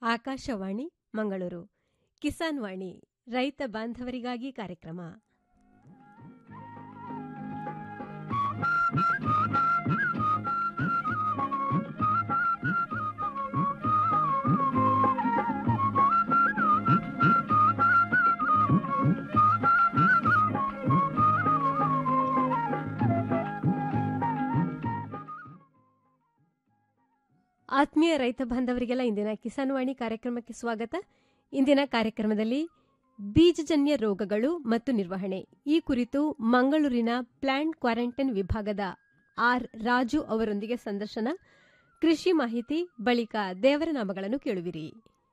ಆಕಾಶವಾಣಿ ಮಂಗಳೂರು ಕಿಸಾನ್ ವಾಣಿ ರೈತ ಬಾಂಧವರಿಗಾಗಿ ಕಾರ್ಯಕ್ರಮ ಆತ್ಮೀಯ ರೈತ ಬಾಂಧವರಿಗೆಲ್ಲ ಇಂದಿನ ಕಿಸಾನ್ ವಾಣಿ ಕಾರ್ಯಕ್ರಮಕ್ಕೆ ಸ್ವಾಗತ ಇಂದಿನ ಕಾರ್ಯಕ್ರಮದಲ್ಲಿ ಬೀಜಜನ್ಯ ರೋಗಗಳು ಮತ್ತು ನಿರ್ವಹಣೆ ಈ ಕುರಿತು ಮಂಗಳೂರಿನ ಪ್ಲಾಂಟ್ ಕ್ವಾರಂಟೈನ್ ವಿಭಾಗದ ಆರ್ ರಾಜು ಅವರೊಂದಿಗೆ ಸಂದರ್ಶನ ಕೃಷಿ ಮಾಹಿತಿ ಬಳಿಕ ದೇವರ ನಾಮಗಳನ್ನು ಕೇಳುವಿರಿ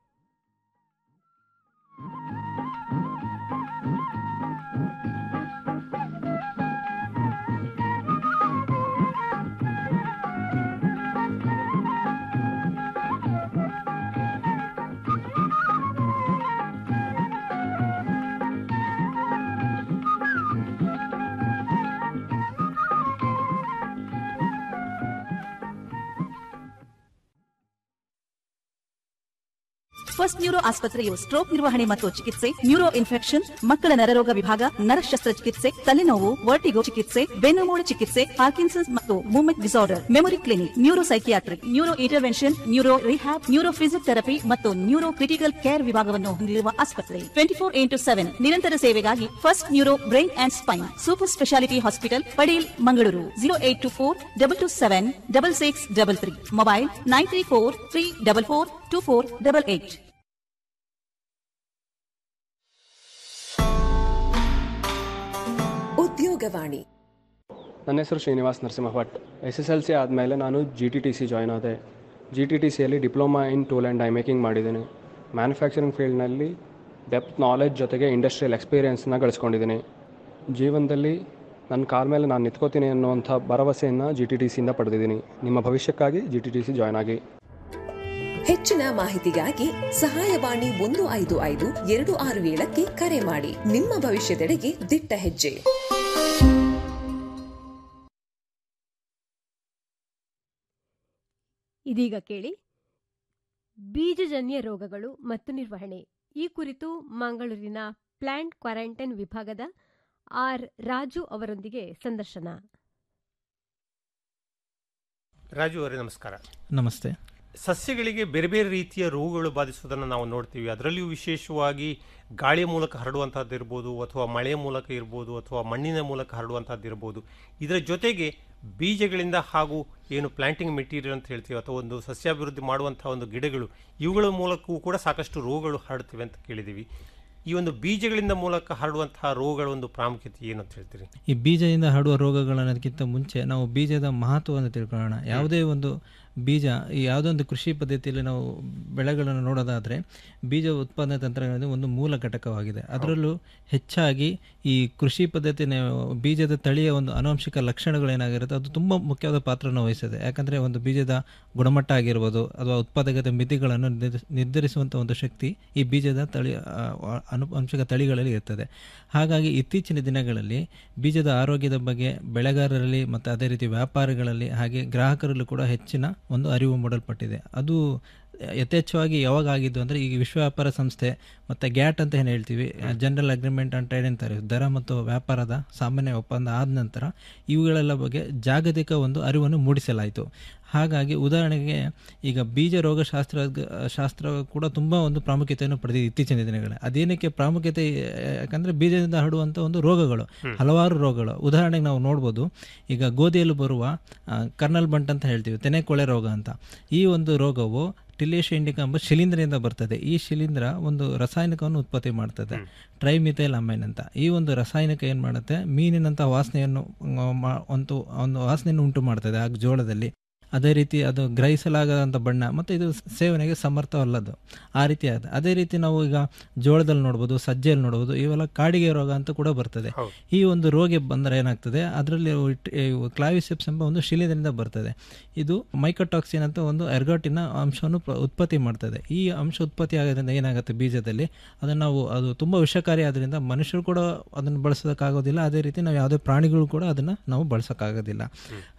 ಫಸ್ಟ್ ನ್ಯೂರೋ ಆಸ್ಪತ್ರೆಯು ಸ್ಟ್ರೋಕ್ ನಿರ್ವಹಣೆ ಮತ್ತು ಚಿಕಿತ್ಸೆ ನ್ಯೂರೋ ಇನ್ಫೆಕ್ಷನ್ ಮಕ್ಕಳ ನರರೋಗ ವಿಭಾಗ ನರಶಸ್ತ್ರ ಚಿಕಿತ್ಸೆ ತಲೆನೋವು ವರ್ಟಿಗೋ ಚಿಕಿತ್ಸೆ ಬೆನ್ನುಮೂಳೆ ಚಿಕಿತ್ಸೆ ಪಾರ್ಕಿನ್ಸನ್ಸ್ ಮತ್ತು movement disorder memory clinic neuro psychiatric neuro intervention neuro rehab neuro physiotherapy ಮತ್ತು ನ್ಯೂರೋ ಕ್ರಿಟಿಕಲ್ ಕೇರ್ ವಿಭಾಗವನ್ನು ಹೊಂದಿರುವ ಆಸ್ಪತ್ರೆ ಟ್ವೆಂಟಿ ಫೋರ್ ಇಂಟು ಸೆವೆನ್ ನಿರಂತರ ಸೇವೆಗಾಗಿ first neuro brain and spine super speciality hospital Padil Mangaluru zero eight two four double two seven double six double three mobile nine three four three double four two four double eight ಉದ್ಯೋಗವಾಣಿ ನನ್ನ ಹೆಸರು Srinivas Narasimha Bhat S S L C ಆದಮೇಲೆ ನಾನು G T T C join ಆದೆ G T T ಸಿಯಲ್ಲಿ diploma in tool and die making ಮಾಡಿದ್ದೀನಿ manufacturing ಫೀಲ್ಡ್ನಲ್ಲಿ depth knowledge ಜೊತೆಗೆ ಇಂಡಸ್ಟ್ರಿಯಲ್ ಎಕ್ಸ್ಪೀರಿಯೆನ್ಸ್ನ ಗಳಿಸ್ಕೊಂಡಿದ್ದೀನಿ ಜೀವನದಲ್ಲಿ ನನ್ನ ಕಾಲ ಮೇಲೆ ನಾನು ನಿಂತ್ಕೋತೀನಿ ಅನ್ನುವಂಥ ಭರವಸೆಯನ್ನು ಜಿ ಟಿ ಟಿ ಸಿಯಿಂದ ಪಡೆದಿದ್ದೀನಿ ನಿಮ್ಮ ಭವಿಷ್ಯಕ್ಕಾಗಿ G T T C join ಆಗಿ ಹೆಚ್ಚಿನ ಮಾಹಿತಿಗಾಗಿ ಸಹಾಯವಾಣಿ ಒಂದು ಐದು ಐದು ಎರಡು ಆರು ಏಳಕ್ಕೆ ಕರೆ ಮಾಡಿ ನಿಮ್ಮ ಭವಿಷ್ಯದೆಡೆಗೆ ದಿಟ್ಟ ಹೆಜ್ಜೆ ಇದೀಗ ಕೇಳಿ ಬೀಜಜನ್ಯ ರೋಗಗಳು ಮತ್ತು ನಿರ್ವಹಣೆ ಈ ಕುರಿತು ಮಂಗಳೂರಿನ ಪ್ಲಾಂಟ್ ಕ್ವಾರಂಟೈನ್ ವಿಭಾಗದ ಆರ್ ರಾಜು ಅವರೊಂದಿಗೆ ಸಂದರ್ಶನ ರಾಜು ಅವರೇ ನಮಸ್ಕಾರ ನಮಸ್ತೆ ಸಸ್ಯಗಳಿಗೆ ಬೇರೆ ಬೇರೆ ರೀತಿಯ ರೋಗಗಳು ಬಾಧಿಸುವುದನ್ನು ನಾವು ನೋಡ್ತೀವಿ ಅದರಲ್ಲಿಯೂ ವಿಶೇಷವಾಗಿ ಗಾಳಿಯ ಮೂಲಕ ಹರಡುವಂಥದ್ದು ಇರ್ಬೋದು ಅಥವಾ ಮಳೆಯ ಮೂಲಕ ಇರ್ಬೋದು ಅಥವಾ ಮಣ್ಣಿನ ಮೂಲಕ ಹರಡುವಂಥದ್ದು ಇರ್ಬೋದು ಇದರ ಜೊತೆಗೆ ಬೀಜಗಳಿಂದ ಹಾಗೂ ಏನು ಪ್ಲಾಂಟಿಂಗ್ ಮೆಟೀರಿಯಲ್ ಅಂತ ಹೇಳ್ತೀವಿ ಅಥವಾ ಒಂದು ಸಸ್ಯಾಭಿವೃದ್ಧಿ ಮಾಡುವಂಥ ಒಂದು ಗಿಡಗಳು ಇವುಗಳ ಮೂಲಕವೂ ಕೂಡ ಸಾಕಷ್ಟು ರೋಗಗಳು ಹರಡ್ತಿವೆ ಅಂತ ಕೇಳಿದ್ದೀವಿ ಈ ಒಂದು ಬೀಜಗಳಿಂದ ಮೂಲಕ ಹರಡುವಂತಹ ರೋಗಗಳ ಒಂದು ಪ್ರಾಮುಖ್ಯತೆ ಏನು ಅಂತ ಹೇಳ್ತೀರಿ ಈ ಬೀಜದಿಂದ ಹರಡುವ ರೋಗಗಳನ್ನೋದಕ್ಕಿಂತ ಮುಂಚೆ ನಾವು ಬೀಜದ ಮಹತ್ವವನ್ನು ತಿಳ್ಕೊಳ್ಳೋಣ ಯಾವುದೇ ಒಂದು ಬೀಜ ಈ ಯಾವುದೋ ಒಂದು ಕೃಷಿ ಪದ್ಧತಿಯಲ್ಲಿ ನಾವು ಬೆಳೆಗಳನ್ನು ನೋಡೋದಾದರೆ ಬೀಜ ಉತ್ಪಾದನೆ ತಂತ್ರಜ್ಞಾನದ ಒಂದು ಮೂಲ ಘಟಕವಾಗಿದೆ ಅದರಲ್ಲೂ ಹೆಚ್ಚಾಗಿ ಈ ಕೃಷಿ ಪದ್ಧತಿ ಬೀಜದ ತಳಿಯ ಒಂದು ಆನುವಂಶಿಕ ಲಕ್ಷಣಗಳೇನಾಗಿರುತ್ತೆ ಅದು ತುಂಬ ಮುಖ್ಯವಾದ ಪಾತ್ರವನ್ನು ವಹಿಸುತ್ತೆ ಯಾಕಂದರೆ ಒಂದು ಬೀಜದ ಗುಣಮಟ್ಟ ಆಗಿರ್ಬೋದು ಅಥವಾ ಉತ್ಪಾದಕತೆ ಮಿತಿಗಳನ್ನು ನಿರ್ಧರಿಸ- ನಿರ್ಧರಿಸುವಂಥ ಒಂದು ಶಕ್ತಿ ಈ ಬೀಜದ ತಳಿ ಆ, ಆನುವಂಶಿಕ ತಳಿಗಳಲ್ಲಿ ಇರ್ತದೆ ಹಾಗಾಗಿ ಇತ್ತೀಚಿನ ದಿನಗಳಲ್ಲಿ ಬೀಜದ ಆರೋಗ್ಯದ ಬಗ್ಗೆ ಬೆಳೆಗಾರರಲ್ಲಿ ಮತ್ತು ಅದೇ ರೀತಿ ವ್ಯಾಪಾರಿಗಳಲ್ಲಿ ಹಾಗೆ ಗ್ರಾಹಕರಲ್ಲೂ ಕೂಡ ಹೆಚ್ಚಿನ ಒಂದು ಅರಿವು ಮೂಡಲ್ಪಟ್ಟಿದೆ ಅದು ಯಥೇಚ್ಛವಾಗಿ ಯಾವಾಗ ಆಗಿದ್ದು ಅಂದರೆ ಈಗ ವಿಶ್ವ ವ್ಯಾಪಾರ ಸಂಸ್ಥೆ ಮತ್ತು ಗ್ಯಾಟ್ ಅಂತ ಏನು ಹೇಳ್ತೀವಿ ಜನರಲ್ ಅಗ್ರಿಮೆಂಟ್ ಆನ್ ಟ್ರೇಡ್ ಅಂತಾರೆ ದರ ಮತ್ತು ವ್ಯಾಪಾರದ ಸಾಮಾನ್ಯ ಒಪ್ಪಂದ ಆದ ನಂತರ ಇವುಗಳೆಲ್ಲ ಬಗ್ಗೆ ಜಾಗತಿಕ ಒಂದು ಅರಿವನ್ನು ಮೂಡಿಸಲಾಯಿತು ಹಾಗಾಗಿ ಉದಾಹರಣೆಗೆ ಈಗ ಬೀಜ ರೋಗಶಾಸ್ತ್ರ ಶಾಸ್ತ್ರ ಕೂಡ ತುಂಬ ಒಂದು ಪ್ರಾಮುಖ್ಯತೆಯನ್ನು ಪಡೆದಿದೆ ಇತ್ತೀಚಿನ ದಿನಗಳಲ್ಲಿ ಅದೇನಕ್ಕೆ ಪ್ರಾಮುಖ್ಯತೆ ಯಾಕಂದರೆ ಬೀಜದಿಂದ ಹರಡುವಂಥ ಒಂದು ರೋಗಗಳು ಹಲವಾರು ರೋಗಗಳು ಉದಾಹರಣೆಗೆ ನಾವು ನೋಡ್ಬೋದು ಈಗ ಗೋಧಿಯಲ್ಲಿ ಬರುವ ಆ, ಕರ್ನಲ್ ಬಂಟ್ ಅಂತ ಹೇಳ್ತೀವಿ ತೆನೆ ಕೊಳೆ ರೋಗ ಅಂತ ಈ ಒಂದು ರೋಗವು ಟಿಲೇಶ ಇಂಡಿಕಾ ಎಂಬ ಶಿಲೀಂಧ್ರದಿಂದ ಬರ್ತದೆ ಈ ಶಿಲೀಂಧ್ರ ಒಂದು ರಾಸಾಯನಿಕವನ್ನು ಉತ್ಪತ್ತಿ ಮಾಡ್ತದೆ ಟ್ರೈಮಿಥೈಲ್ ಅಮೈನ್ ಅಂತ ಈ ಒಂದು ರಾಸಾಯನಿಕ ಏನು ಮಾಡುತ್ತೆ ಮೀನಿನಂಥ ವಾಸನೆಯನ್ನು ಆ, ಮಾ- ಒಂದು ಒಂದು ವಾಸನೆಯನ್ನು ಉಂಟು ಮಾಡ್ತದೆ ಆ ಜೋಳದಲ್ಲಿ ಅದೇ ರೀತಿ ಅದು ಗ್ರಹಿಸಲಾಗದಂಥ ಬಣ್ಣ ಮತ್ತು ಇದು ಸೇವನೆಗೆ ಸಮರ್ಥವಲ್ಲದು ಆ ರೀತಿ ಆದ ಅದೇ ರೀತಿ ನಾವು ಈಗ ಜೋಳದಲ್ಲಿ ನೋಡ್ಬೋದು ಸಜ್ಜೆಯಲ್ಲಿ ನೋಡ್ಬೋದು ಇವೆಲ್ಲ ಕಾಡಿಗೆ ರೋಗ ಅಂತ ಕೂಡ ಬರ್ತದೆ ಈ ಒಂದು ರೋಗ ಬಂದರೆ ಏನಾಗ್ತದೆ ಅದರಲ್ಲಿ ಕ್ಲಾವಿಸೆಪ್ಸ್ ಎಂಬ ಒಂದು ಶಿಲೀಂಧ್ರದಿಂದ ಬರ್ತದೆ ಇದು ಮೈಕೋಟಾಕ್ಸಿನ್ ಅಂತ ಒಂದು ಎರ್ಗಾಟಿನ ಅಂಶವನ್ನು ಪ್ರ- ಉತ್ಪತ್ತಿ ಮಾಡ್ತದೆ ಈ ಅಂಶ ಉತ್ಪತ್ತಿ ಆಗೋದ್ರಿಂದ ಏನಾಗುತ್ತೆ ಬೀಜದಲ್ಲಿ ಅದನ್ನು ನಾವು ಅದು ತುಂಬ ವಿಷಕಾರಿ ಆದ್ರಿಂದ ಮನುಷ್ಯರು ಕೂಡ ಅದನ್ನು ಬಳಸೋದಕ್ಕಾಗೋದಿಲ್ಲ ಅದೇ ರೀತಿ ನಾವು ಯಾವುದೇ ಪ್ರಾಣಿಗಳು ಕೂಡ ಅದನ್ನು ನಾವು ಬಳಸೋಕ್ಕಾಗೋದಿಲ್ಲ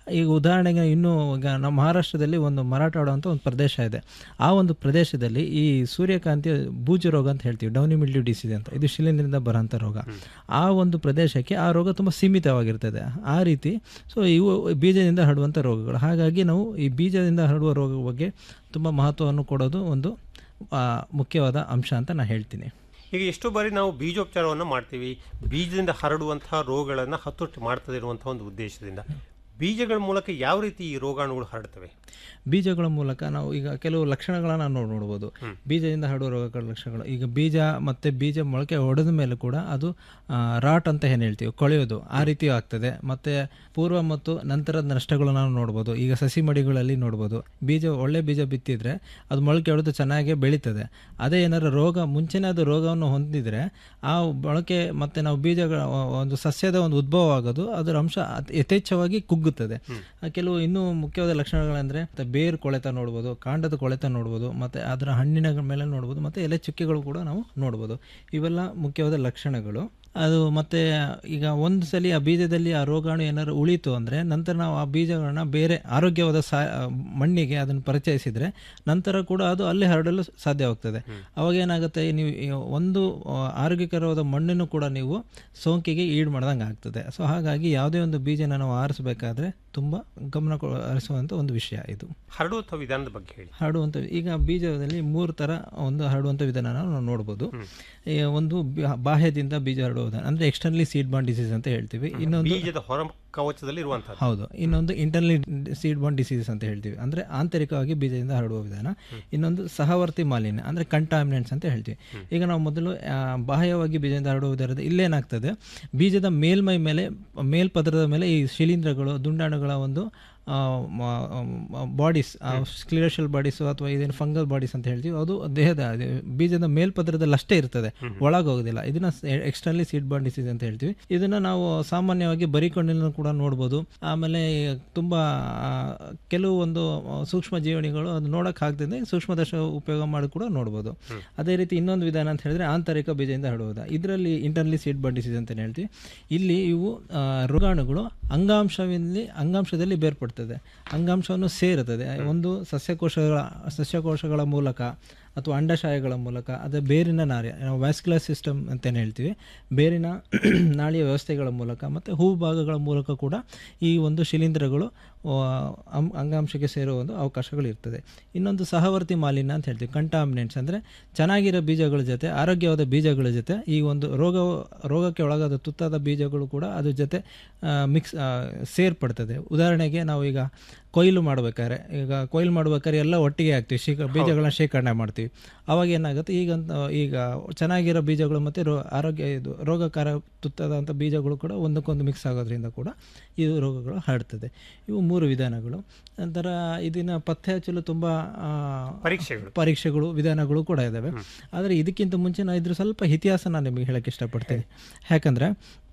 ಈಗ ಉದಾಹರಣೆಗೆ ಇನ್ನೂ ಈಗ ನಮ್ಮ ಮಹಾರಾಷ್ಟ್ರದಲ್ಲಿ ಒಂದು ಮರಾಠವಾಡ ಅಂತ ಒಂದು ಪ್ರದೇಶ ಇದೆ ಆ ಒಂದು ಪ್ರದೇಶದಲ್ಲಿ ಈ ಸೂರ್ಯಕಾಂತಿ ಬೂಜು ರೋಗ ಅಂತ ಹೇಳ್ತೀವಿ ಡೌನಿ ಮಿಲ್ಡ್ಯೂ ಡಿಸೀಸ್ ಅಂತ ಇದು ಶಿಲೀಂಧ್ರದಿಂದ ಬರೋಂಥ ರೋಗ ಆ ಒಂದು ಪ್ರದೇಶಕ್ಕೆ ಆ ರೋಗ ತುಂಬ ಸೀಮಿತವಾಗಿರ್ತದೆ ಆ ರೀತಿ ಸೊ ಇವು ಬೀಜದಿಂದ ಹರಡುವಂಥ ರೋಗಗಳು ಹಾಗಾಗಿ ನಾವು ಈ ಬೀಜದಿಂದ ಹರಡುವ ರೋಗದ ಬಗ್ಗೆ ತುಂಬ ಮಹತ್ವವನ್ನು ಕೊಡೋದು ಒಂದು ಆ, ಮುಖ್ಯವಾದ ಅಂಶ ಅಂತ ನಾನು ಹೇಳ್ತೀನಿ ಈಗ ಎಷ್ಟೋ ಬಾರಿ ನಾವು ಬೀಜೋಪಚಾರವನ್ನು ಮಾಡ್ತೀವಿ ಬೀಜದಿಂದ ಹರಡುವಂತಹ ರೋಗಗಳನ್ನು ಹತೋಟಿ ಮಾಡ್ತದೆ ಇರುವಂತಹ ಒಂದು ಉದ್ದೇಶದಿಂದ ಬೀಜಗಳ ಮೂಲಕ ಯಾವ ರೀತಿ ಈ ರೋಗಾಣುಗಳು ಹರಡ್ತವೆ ಬೀಜಗಳ ಮೂಲಕ ನಾವು ಈಗ ಕೆಲವು ಲಕ್ಷಣಗಳನ್ನು ನಾವು ನೋಡ್ಬೋದು ಬೀಜದಿಂದ ಹರಡುವ ರೋಗಗಳ ಲಕ್ಷಣಗಳು ಈಗ ಬೀಜ ಮತ್ತು ಬೀಜ ಮೊಳಕೆ ಹೊಡೆದ ಮೇಲೆ ಕೂಡ ಅದು ಆ, ರಾಟ್ ಅಂತ ಏನು ಹೇಳ್ತೀವಿ ಕೊಳೆಯೋದು ಆ ರೀತಿ ಆಗ್ತದೆ ಮತ್ತು ಪೂರ್ವ ಮತ್ತು ನಂತರದ ನಷ್ಟಗಳು ನಾವು ನೋಡ್ಬೋದು ಈಗ ಸಸಿ ಮಡಿಗಳಲ್ಲಿ ನೋಡ್ಬೋದು ಬೀಜ ಒಳ್ಳೆ ಬೀಜ ಬಿತ್ತಿದ್ರೆ ಅದು ಮೊಳಕೆ ಹೊಡೆದು ಚೆನ್ನಾಗಿ ಬೆಳೀತದೆ ಅದೇ ಏನಾದ್ರು ರೋಗ ಮುಂಚೆನೇ ಅದು ರೋಗವನ್ನು ಹೊಂದಿದ್ರೆ ಆ ಮೊಳಕೆ ಮತ್ತು ನಾವು ಬೀಜಗಳ ಒಂದು ಸಸ್ಯದ ಒಂದು ಉದ್ಭವ ಆಗೋದು ಅದರ ಅಂಶ ಅತ್- ಯಥೇಚ್ಛವಾಗಿ ಕುಗ್ಗುತ್ತದೆ ಆ, ಕೆಲವು ಇನ್ನೂ ಮುಖ್ಯವಾದ ಲಕ್ಷಣಗಳಂದ್ರೆ ಮತ್ತೆ ಬೇರು ಕೊಳೆತ ನೋಡ್ಬೋದು ಕಾಂಡದ ಕೊಳೆತ ನೋಡ್ಬೋದು ಮತ್ತೆ ಅದರ ಹಣ್ಣಿನ ಮೇಲೆ ನೋಡ್ಬೋದು ಮತ್ತೆ ಎಲೆ ಚುಕ್ಕೆಗಳು ಕೂಡ ನಾವು ನೋಡ್ಬೋದು ಇವೆಲ್ಲ ಮುಖ್ಯವಾದ ಲಕ್ಷಣಗಳು ಅದು ಮತ್ತೆ ಈಗ ಒಂದು ಸಲ ಆ ಬೀಜದಲ್ಲಿ ಆ ರೋಗಾಣು ಏನಾದ್ರು ಉಳಿತು ಅಂದರೆ ನಂತರ ನಾವು ಆ ಬೀಜಗಳನ್ನ ಬೇರೆ ಆರೋಗ್ಯವಾದ ಸಾ ಮಣ್ಣಿಗೆ ಅದನ್ನು ಪರಿಚಯಿಸಿದರೆ ನಂತರ ಕೂಡ ಅದು ಅಲ್ಲಿ ಹರಡಲು ಸಾಧ್ಯವಾಗ್ತದೆ ಅವಾಗ ಏನಾಗುತ್ತೆ ನೀವು ಈ ಒಂದು ಆ, ಆರೋಗ್ಯಕರವಾದ ಮಣ್ಣನ್ನು ಕೂಡ ನೀವು ಸೋಂಕಿಗೆ ಈಡು ಮಾಡ್ದಂಗೆ ಆಗ್ತದೆ ಸೊ ಹಾಗಾಗಿ ಯಾವುದೇ ಒಂದು ಬೀಜನ ನಾವು ಆರಿಸಬೇಕಾದ್ರೆ ತುಂಬ ಗಮನ ಕೊ- ಹರಿಸುವಂಥ ಒಂದು ವಿಷಯ ಇದು ಹರಡುವಂತಹ ವಿಧಾನದ ಬಗ್ಗೆ ಹೇಳಿ ಹರಡುವಂಥ ಈಗ ಬೀಜದಲ್ಲಿ ಮೂರು ಥರ ಒಂದು ಹರಡುವಂಥ ವಿಧಾನ ನಾವು ನೋಡ್ಬೋದು ಈ ಒಂದು ಬಾ- ಬಾಹ್ಯದಿಂದ ಬೀಜ ಹರಡುವ ವಿಧಾನ ಅಂದರೆ ಎಕ್ಸ್ಟರ್ನಲಿ ಸೀಡ್ ಬಾಂಡ್ ಡಿಸೀಸ್ ಅಂತ ಹೇಳ್ತೀವಿ ಇನ್ನೊಂದು ಬೀಜದ ಹೊರ ಕವಚದಲ್ಲಿ ಇರುವಂತಹ ಹೌದು ಇನ್ನೊಂದು ಇಂಟರ್ನಲಿ ಸೀಡ್ ಬಾಂಡ್ ಡಿಸೀಸ್ ಅಂತ ಹೇಳ್ತೀವಿ ಅಂದರೆ ಆಂತರಿಕವಾಗಿ ಬೀಜದಿಂದ ಹರಡುವ ವಿಧಾನ ಇನ್ನೊಂದು ಸಹವರ್ತಿ ಮಾಲಿನ್ಯ ಅಂದರೆ ಕಂಟಾಮಿನೆಂಟ್ಸ್ ಅಂತ ಹೇಳ್ತೀವಿ ಈಗ ನಾವು ಮೊದಲು ಆ, ಬಾಹ್ಯವಾಗಿ ಬೀಜದಿಂದ ಹರಡುವ ವಿಧಾನದ ಇಲ್ಲೇನಾಗ್ತದೆ ಬೀಜದ ಮೇಲ್ಮೈ ಮೇಲೆ ಮೇಲ್ಪದರದ ಮೇಲೆ ಈ ಶಿಲೀಂಧ್ರಗಳು ದುಂಡಾಣುಗಳ ಒಂದು ಬಾಡೀಸ್ ಸ್ಕ್ಲಿರೋಷಲ್ ಬಾಡೀಸ್ ಅಥವಾ ಇದೇನು ಫಂಗಲ್ ಬಾಡೀಸ್ ಅಂತ ಹೇಳ್ತೀವಿ ಅದು ದೇಹದ ಅದು ಬೀಜದ ಮೇಲ್ಪದರದಲ್ಲಿ ಅಷ್ಟೇ ಇರ್ತದೆ ಒಳಗೋಗೋದಿಲ್ಲ ಇದನ್ನ ಎಕ್ಸ್ಟರ್ನಲಿ ಸೀಡ್ ಬಾಂಡ್ ಡಿಸೀಸ್ ಅಂತ ಹೇಳ್ತೀವಿ ಇದನ್ನ ನಾವು ಸಾಮಾನ್ಯವಾಗಿ ಬರಿಕೊಂಡಿನ ಕೂಡ ನೋಡ್ಬೋದು ಆಮೇಲೆ ತುಂಬಾ ಆ, ಕೆಲವು ಒಂದು ಆ, ಸೂಕ್ಷ್ಮ ಜೀವಣಿಗಳು ಅದು ನೋಡಕ್ ಆಗ್ತದೆ ಸೂಕ್ಷ್ಮದರ್ಶ ಉಪಯೋಗ ಮಾಡಿ ಕೂಡ ನೋಡ್ಬೋದು ಅದೇ ರೀತಿ ಇನ್ನೊಂದು ವಿಧಾನ ಅಂತ ಹೇಳಿದ್ರೆ ಆಂತರಿಕ ಬೀಜದಿಂದ ಹರಡುವುದು ಇದರಲ್ಲಿ ಇಂಟರ್ನಲಿ ಸೀಡ್ ಬಾಂಡ್ ಡಿಸೀಸ್ ಅಂತ ಹೇಳ್ತೀವಿ ಇಲ್ಲಿ ಇವು ಆ, ರೋಗಾಣುಗಳು ಅಂಗಾಂಶದಲ್ಲಿ ಅಂಗಾಂಶದಲ್ಲಿ ಬೇರ್ಪಡ್ತದೆ ಅಂಗಾಂಶವನ್ನು ಸೇರುತ್ತದೆ ಒಂದು ಸಸ್ಯಕೋಶಗಳ ಸಸ್ಯಕೋಶಗಳ ಮೂಲಕ ಅಥವಾ ಅಂಡಾಶಯಗಳ ಮೂಲಕ ಅದೇ ಬೇರಿನ ನಾರಿ ನಾವು ವ್ಯಾಸ್ಕ್ಯುಲರ್ ಸಿಸ್ಟಮ್ ಅಂತಲೇ ಹೇಳ್ತೀವಿ ಬೇರಿನ ನಾಳಿಯ ವ್ಯವಸ್ಥೆಗಳ ಮೂಲಕ ಮತ್ತು ಹೂ ಭಾಗಗಳ ಮೂಲಕ ಕೂಡ ಈ ಒಂದು ಶಿಲೀಂಧ್ರಗಳು ಆ, ಅಂ- ಅಂಗಾಂಶಕ್ಕೆ ಸೇರುವ ಒಂದು ಅವಕಾಶಗಳು ಇರ್ತದೆ ಇನ್ನೊಂದು ಸಹವರ್ತಿ ಮಾಲಿನ್ಯ ಅಂತ ಹೇಳ್ತೀವಿ ಕಂಟಾಮಿನೆಂಟ್ಸ್ ಅಂದರೆ ಚೆನ್ನಾಗಿರೋ ಬೀಜಗಳ ಜೊತೆ ಆರೋಗ್ಯವಾದ ಬೀಜಗಳ ಜೊತೆ ಈ ಒಂದು ರೋಗ ರೋಗಕ್ಕೆ ಒಳಗಾದ ತುತ್ತಾದ ಬೀಜಗಳು ಕೂಡ ಅದ್ರ ಜೊತೆ ಮಿಕ್ಸ್ ಸೇರ್ಪಡ್ತದೆ ಉದಾಹರಣೆಗೆ ನಾವು ಈಗ ಕೊಯ್ಲು ಮಾಡ್ಬೇಕಾದ್ರೆ ಈಗ ಕೊಯ್ಲು ಮಾಡ್ಬೇಕಾದ್ರೆ ಎಲ್ಲ ಒಟ್ಟಿಗೆ ಹಾಕ್ತೀವಿ ಶೇಖ ಬೀಜಗಳನ್ನ ಶೇಖರಣೆ ಮಾಡ್ತೀವಿ ಅವಾಗ ಏನಾಗುತ್ತೆ ಈಗ ಈಗ ಚೆನ್ನಾಗಿರೋ ಬೀಜಗಳು ಮತ್ತು ರೋ ಆರೋಗ್ಯ ಇದು ರೋಗಕಾರ ತುತ್ತಾದಂಥ ಬೀಜಗಳು ಕೂಡ ಒಂದಕ್ಕೊಂದು ಮಿಕ್ಸ್ ಆಗೋದ್ರಿಂದ ಕೂಡ ಇದು ರೋಗಗಳು ಹರಡ್ತದೆ ಇವು ಮೂರು ವಿಧಾನಗಳು ನಂತರ ಇದನ್ನ ಪತ್ತೆ ಹಚ್ಚಲು ತುಂಬ ಆ, ಪರೀಕ್ಷೆಗಳು ಪರೀಕ್ಷೆಗಳು ವಿಧಾನಗಳು ಕೂಡ ಇದ್ದಾವೆ ಆದರೆ ಇದಕ್ಕಿಂತ ಮುಂಚೆ ನಾನು ಇದ್ರ ಸ್ವಲ್ಪ ಇತಿಹಾಸ ನಾನು ನಿಮಗೆ ಹೇಳಕ್ಕೆ ಇಷ್ಟಪಡ್ತೀನಿ ಯಾಕಂದರೆ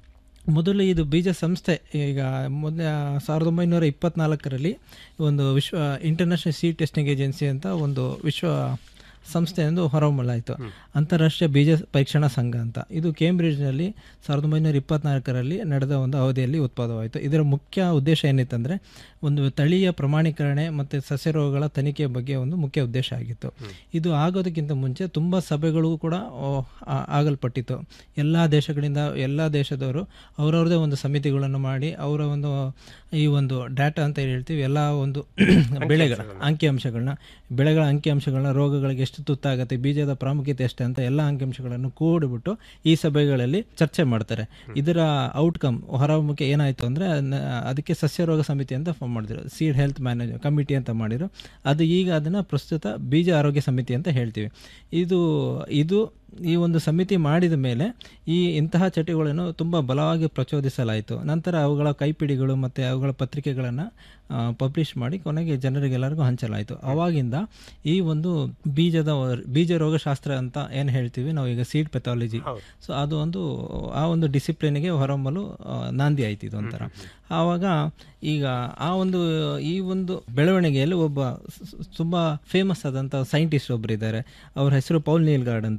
ಮೊದಲು ಇದು ಬೀಜ ಸಂಸ್ಥೆ ಈಗ ಮೊದಲ ಸಾವಿರದ ಒಂಬೈನೂರ ಇಪ್ಪತ್ನಾಲ್ಕರಲ್ಲಿ ಒಂದು ವಿಶ್ವ ಇಂಟರ್ನ್ಯಾಷನಲ್ ಸೀಡ್ ಟೆಸ್ಟಿಂಗ್ ಏಜೆನ್ಸಿ ಅಂತ ಒಂದು ವಿಶ್ವ ಸಂಸ್ಥೆಯೊಂದು ಹೊರಹೊಮ್ಮಲಾಯಿತು ಅಂತಾರಾಷ್ಟ್ರೀಯ ಬೀಜ ಪರೀಕ್ಷಣಾ ಸಂಘ ಅಂತ ಇದು ಕೇಂಬ್ರಿಡ್ಜ್ನಲ್ಲಿ ಸಾವಿರದ ಒಂಬೈನೂರ ಇಪ್ಪತ್ನಾಲ್ಕರಲ್ಲಿ ನಡೆದ ಒಂದು ಅವಧಿಯಲ್ಲಿ ಉತ್ಪಾದವಾಯಿತು ಇದರ ಮುಖ್ಯ ಉದ್ದೇಶ ಏನಿತ್ತಂದರೆ ಒಂದು ತಳಿಯ ಪ್ರಮಾಣೀಕರಣೆ ಮತ್ತು ಸಸ್ಯ ರೋಗಗಳ ತನಿಖೆಯ ಬಗ್ಗೆ ಒಂದು ಮುಖ್ಯ ಉದ್ದೇಶ ಆಗಿತ್ತು ಇದು ಆಗೋದಕ್ಕಿಂತ ಮುಂಚೆ ತುಂಬ ಸಭೆಗಳು ಕೂಡ ಆ, ಆ- ಆಗಲ್ಪಟ್ಟಿತ್ತು ಎಲ್ಲ ದೇಶಗಳಿಂದ ಎಲ್ಲ ದೇಶದವರು ಅವರವ್ರದೇ ಒಂದು ಸಮಿತಿಗಳನ್ನು ಮಾಡಿ ಅವರ ಒಂದು ಈ ಒಂದು ಡಾಟಾ ಅಂತ ಏನ್ ಹೇಳ್ತೀವಿ ಎಲ್ಲ ಒಂದು ಬೆಳೆಗಳ ಅಂಕಿಅಂಶಗಳನ್ನ ಬೆಳೆಗಳ ಅಂಕಿಅಂಶಗಳನ್ನ ರೋಗಗಳಿಗೆ ಎಷ್ಟು ತುತ್ತಾಗುತ್ತೆ ಬೀಜದ ಪ್ರಾಮುಖ್ಯತೆ ಎಷ್ಟು ಅಂತ ಎಲ್ಲ ಅಂಕಿಅಂಶಗಳನ್ನು ಕೂಡಿಬಿಟ್ಟು ಈ ಸಭೆಗಳಲ್ಲಿ ಚರ್ಚೆ ಮಾಡ್ತಾರೆ ಇದರ ಔಟ್ಕಮ್ ಹೊರಮುಖ ಏನಾಯಿತು ಅಂದರೆ ಅದಕ್ಕೆ ಸಸ್ಯ ರೋಗ ಸಮಿತಿ ಅಂತ ಫಾರ್ಮ್ ಮಾಡಿದ್ರು ಸೀಡ್ ಹೆಲ್ತ್ ಮ್ಯಾನೇಜ್ ಕಮಿಟಿ ಅಂತ ಮಾಡಿದ್ರು ಅದು ಈಗ ಅದನ್ನು ಪ್ರಸ್ತುತ ಬೀಜ ಆರೋಗ್ಯ ಸಮಿತಿ ಅಂತ ಹೇಳ್ತೀವಿ ಇದು ಇದು ಈ ಒಂದು ಸಮಿತಿ ಮಾಡಿದ ಮೇಲೆ ಈ ಇಂತಹ ಚಟುವಟಿಕೆಗಳನ್ನು ತುಂಬ ಬಲವಾಗಿ ಪ್ರಚೋದಿಸಲಾಯಿತು ನಂತರ ಅವುಗಳ ಕೈಪಿಡಿಗಳು ಮತ್ತು ಅವುಗಳ ಪತ್ರಿಕೆಗಳನ್ನು ಪಬ್ಲಿಷ್ ಮಾಡಿ ಕೊನೆಗೆ ಜನರಿಗೆಲ್ಲರಿಗೂ ಹಂಚಲಾಯಿತು ಅವಾಗಿಂದ ಈ ಒಂದು ಬೀಜದ ಬೀಜ ರೋಗಶಾಸ್ತ್ರ ಅಂತ ಏನು ಹೇಳ್ತೀವಿ ನಾವು ಈಗ ಸೀಡ್ ಪೆಥಾಲಜಿ ಸೊ ಅದು ಒಂದು ಆ ಒಂದು ಡಿಸಿಪ್ಲಿನ್ಗೆ ಹೊರಹೊಮ್ಮಲು ಆ, ನಾಂದಿ ಆಯ್ತು ಇದು ಒಂಥರ ಆವಾಗ ಈಗ ಆ ಒಂದು ಈ ಒಂದು ಬೆಳವಣಿಗೆಯಲ್ಲಿ ಒಬ್ಬ ಸ್- ಸ್- ತುಂಬಾ ಫೇಮಸ್ ಆದಂತ ಸೈಂಟಿಸ್ಟ್ ಒಬ್ರು ಇದ್ದಾರೆ ಅವ್ರ ಹೆಸರು ಪೌಲ್ ನೀಲ್ಗಾರ್ಡ್ ಅಂತ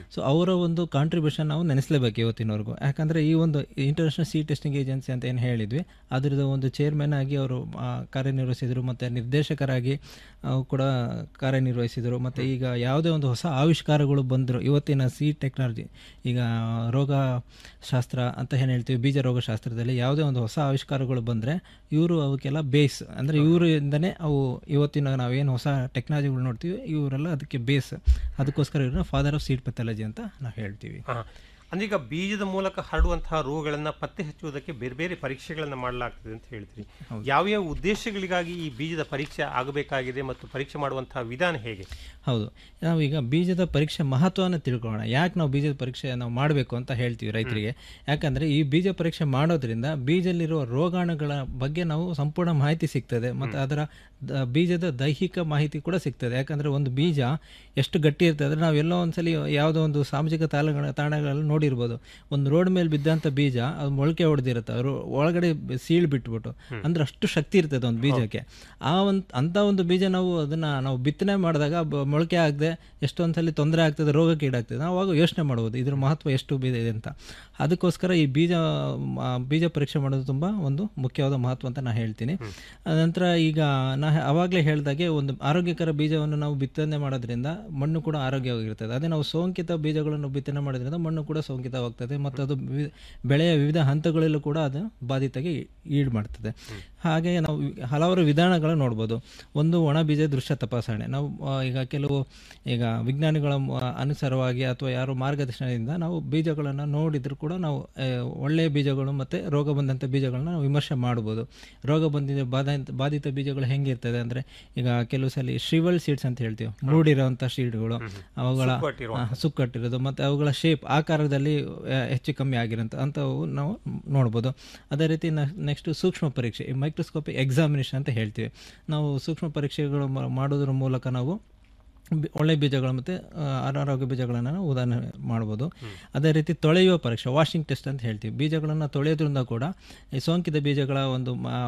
ಸೊ ಅವರ ಒಂದು ಕಾಂಟ್ರಿಬ್ಯೂಷನ್ ನಾವು ನೆನೆಸಲೇಬೇಕು ಇವತ್ತಿನವರೆಗೂ ಯಾಕಂದರೆ ಈ ಒಂದು ಇಂಟರ್ನ್ಯಾಷನಲ್ ಸಿ ಟೆಸ್ಟಿಂಗ್ ಏಜೆನ್ಸಿ ಅಂತ ಏನು ಹೇಳಿದ್ವಿ ಅದರದ್ದು ಒಂದು ಚೇರ್ಮನ್ ಆಗಿ ಅವರು ಆ, ಕಾರ್ಯನಿರ್ವಹಿಸಿದರು ಮತ್ತು ನಿರ್ದೇಶಕರಾಗಿ ಅವು ಕೂಡ ಕಾರ್ಯನಿರ್ವಹಿಸಿದರು ಮತ್ತು ಈಗ ಯಾವುದೇ ಒಂದು ಹೊಸ ಆವಿಷ್ಕಾರಗಳು ಬಂದರು ಇವತ್ತಿನ ಸಿ ಟೆಕ್ನಾಲಜಿ ಈಗ ರೋಗ ಶಾಸ್ತ್ರ ಅಂತ ಏನು ಹೇಳ್ತೀವಿ ಬೀಜ ರೋಗಶಾಸ್ತ್ರದಲ್ಲಿ ಯಾವುದೇ ಒಂದು ಹೊಸ ಆವಿಷ್ಕಾರಗಳು ಬಂದರೆ ಇವರು ಅವಕ್ಕೆಲ್ಲ ಬೇಸ್ ಅಂದರೆ ಇವರಿಂದನೇ ಅವು ಇವತ್ತಿನ ನಾವೇನು ಹೊಸ ಟೆಕ್ನಾಲಜಿಗಳು ನೋಡ್ತೀವಿ ಇವರೆಲ್ಲ ಅದಕ್ಕೆ ಬೇಸ್ ಅದಕ್ಕೋಸ್ಕರ ಇವ್ರನ್ನ ಫಾದರ್ ಆಫ್ ಸೀಡ್ ಪೆಥಾಲಜಿ ಅಂತ ನಾವು ಹೇಳ್ತೀವಿ ಹಾ. ಅಂದೀಗ ಬೀಜದ ಮೂಲಕ ಹರಡುವಂತಹ ರೋಗಗಳನ್ನ ಪತ್ತೆ ಹಚ್ಚುವುದಕ್ಕೆ ಬೇರೆ ಬೇರೆ ಪರೀಕ್ಷೆಗಳನ್ನ ಮಾಡಲಾಗ್ತದೆ ಅಂತ ಹೇಳ್ತೀರಿ ಯಾವ್ಯಾವ ಉದ್ದೇಶಗಳಿಗಾಗಿ ಈ ಬೀಜದ ಪರೀಕ್ಷೆ ಆಗಬೇಕಾಗಿದೆ ಮತ್ತು ಪರೀಕ್ಷೆ ಮಾಡುವಂತಹ ವಿಧಾನ ಹೇಗೆ ಹೌದು ನಾವೀಗ ಬೀಜದ ಪರೀಕ್ಷೆ ಮಹತ್ವವನ್ನು ತಿಳ್ಕೊಳ್ಳೋಣ ಯಾಕೆ ನಾವು ಬೀಜದ ಪರೀಕ್ಷೆ ನಾವು ಮಾಡಬೇಕು ಅಂತ ಹೇಳ್ತೀವಿ ರೈತರಿಗೆ ಯಾಕಂದರೆ ಈ ಬೀಜ ಪರೀಕ್ಷೆ ಮಾಡೋದ್ರಿಂದ ಬೀಜದಲ್ಲಿರುವ ರೋಗಾಣುಗಳ ಬಗ್ಗೆ ನಾವು ಸಂಪೂರ್ಣ ಮಾಹಿತಿ ಸಿಗ್ತದೆ ಮತ್ತು ಅದರ ದ- ಬೀಜದ ದೈಹಿಕ ಮಾಹಿತಿ ಕೂಡ ಸಿಗ್ತದೆ ಯಾಕಂದರೆ ಒಂದು ಬೀಜ ಎಷ್ಟು ಗಟ್ಟಿ ಇರ್ತದೆ ಅಂದರೆ ನಾವೆಲ್ಲೋ ಒಂದ್ಸಲಿ ಯಾವುದೋ ಒಂದು ಸಾಮಾಜಿಕ ತಾಳಗಳ ತಾಣಗಳಲ್ಲಿ ನೋಡಿರ್ಬೋದು ಒಂದು ರೋಡ್ ಮೇಲೆ ಬಿದ್ದಂಥ ಬೀಜ ಅದು ಮೊಳಕೆ ಹೊಡೆದಿರುತ್ತೆ ಅವರು ಒಳಗಡೆ ಬ- ಸೀಳ್ ಬಿಟ್ಬಿಟ್ಟು ಅಂದ್ರೆ ಅಷ್ಟು ಶಕ್ತಿ ಇರ್ತದೆ ಒಂದು ಬೀಜಕ್ಕೆ ಆ ಒಂದು ಅಂಥ ಒಂದು ಬೀಜ ನಾವು ಅದನ್ನು ನಾವು ಬಿತ್ತನೆ ಮಾಡಿದಾಗ ಬ- ಮೊಳಕೆ ಆಗದೆ ಎಷ್ಟೊಂದು ಸಲ ತೊಂದರೆ ಆಗ್ತದೆ ರೋಗಕ್ಕೆ ಈಡಾಗ್ತದೆ ನಾವು ಅವಾಗ ಯೋಚನೆ ಮಾಡ್ಬೋದು ಇದ್ರ ಮಹತ್ವ ಎಷ್ಟು ಬೀಜ ಇದೆ ಅಂತ ಅದಕ್ಕೋಸ್ಕರ ಈ ಬೀಜ ಮ, ಬೀಜ ಪರೀಕ್ಷೆ ಮಾಡೋದು ತುಂಬ ಒಂದು ಮುಖ್ಯವಾದ ಮಹತ್ವ ಅಂತ ನಾನು ಹೇಳ್ತೀನಿ ನಂತರ ಈಗ ನಾ ಆವಾಗಲೇ ಹೇಳಿದಾಗೆ ಒಂದು ಆರೋಗ್ಯಕರ ಬೀಜವನ್ನು ನಾವು ಬಿತ್ತನೆ ಮಾಡೋದ್ರಿಂದ ಮಣ್ಣು ಕೂಡ ಆರೋಗ್ಯವಾಗಿರ್ತದೆ ಅದೇ ನಾವು ಸೋಂಕಿತ ಬೀಜಗಳನ್ನು ಬಿತ್ತನೆ ಮಾಡೋದ್ರಿಂದ ಮಣ್ಣು ಕೂಡ ಸೋಂಕಿತವಾಗ್ತದೆ ಮತ್ತು ಅದು ವಿವಿ- ಬೆಳೆಯ ವಿವಿಧ ಹಂತಗಳಲ್ಲೂ ಕೂಡ ಅದು ಬಾಧಿತಗೆ ಈಡ್ ಮಾಡ್ತದೆ ಹಾಗೆ ನಾವು ವಿ- ಹಲವಾರು ವಿಧಾನಗಳು ನೋಡ್ಬೋದು ಒಂದು ಒಣ ಬೀಜ ದೃಶ್ಯ ತಪಾಸಣೆ ನಾವು ಆ, ಈಗ ಕೆಲವು ಈಗ ವಿಜ್ಞಾನಿಗಳ ಮ- ಅನುಸಾರವಾಗಿ ಅಥವಾ ಯಾರೋ ಮಾರ್ಗದರ್ಶನದಿಂದ ನಾವು ಬೀಜಗಳನ್ನು ನೋಡಿದ್ರು ಕೂಡ ನಾವು ಆ, ಒಳ್ಳೆಯ ಬೀಜಗಳು ಮತ್ತು ರೋಗ ಬಂದಂಥ ಬೀಜಗಳನ್ನ ನಾವು ವಿಮರ್ಶೆ ಮಾಡ್ಬೋದು ರೋಗ ಬಂದಿದೆ ಬಾಧಿತ ಬಾಧಿತ ಬೀಜಗಳು ಹೆಂಗಿರ್ತದೆ ಅಂದರೆ ಈಗ ಕೆಲವು ಸಲ ಶ್ರೀವಲ್ ಸೀಡ್ಸ್ ಅಂತ ಹೇಳ್ತೀವಿ ಮೂಡಿರೋಂಥ ಸೀಡ್ಗಳು ಅವುಗಳ ಆ, ಸುಕ್ಕಟ್ಟಿರೋದು ಮತ್ತು ಅವುಗಳ ಶೇಪ್ ಆಕಾರದಲ್ಲಿ ಆ, ಹೆಚ್ಚು ಕಮ್ಮಿ ಆಗಿರೋಂಥ ಅಂಥವು ನಾವು ನೋಡ್ಬೋದು ಅದೇ ರೀತಿ ನೆಕ್ಸ್ಟ್ ಸೂಕ್ಷ್ಮ ಪರೀಕ್ಷೆ ಈ ಮೈಕ್ರೋಸ್ಕೋಪಿಕ್ ಎಕ್ಸಾಮಿನೇಷನ್ ಅಂತ ಹೇಳ್ತೀವಿ ನಾವು ಸೂಕ್ಷ್ಮ ಪರೀಕ್ಷೆಗಳು ಮಾ- ಮಾಡೋದ್ರ ಮೂಲಕ ನಾವು ಬಿ- ಒಳ್ಳೆ ಬೀಜಗಳು ಮತ್ತು ಅನಾರೋಗ್ಯ ಬೀಜಗಳನ್ನು ನಾವು ಉದಾಹರಣೆ ಮಾಡ್ಬೋದು ಅದೇ ರೀತಿ ತೊಳೆಯುವ ಪರೀಕ್ಷೆ ವಾಷಿಂಗ್ ಟೆಸ್ಟ್ ಅಂತ ಹೇಳ್ತೀವಿ ಬೀಜಗಳನ್ನು ತೊಳೆಯೋದ್ರಿಂದ ಕೂಡ ಈ ಸೋಂಕಿತ ಬೀಜಗಳ ಒಂದು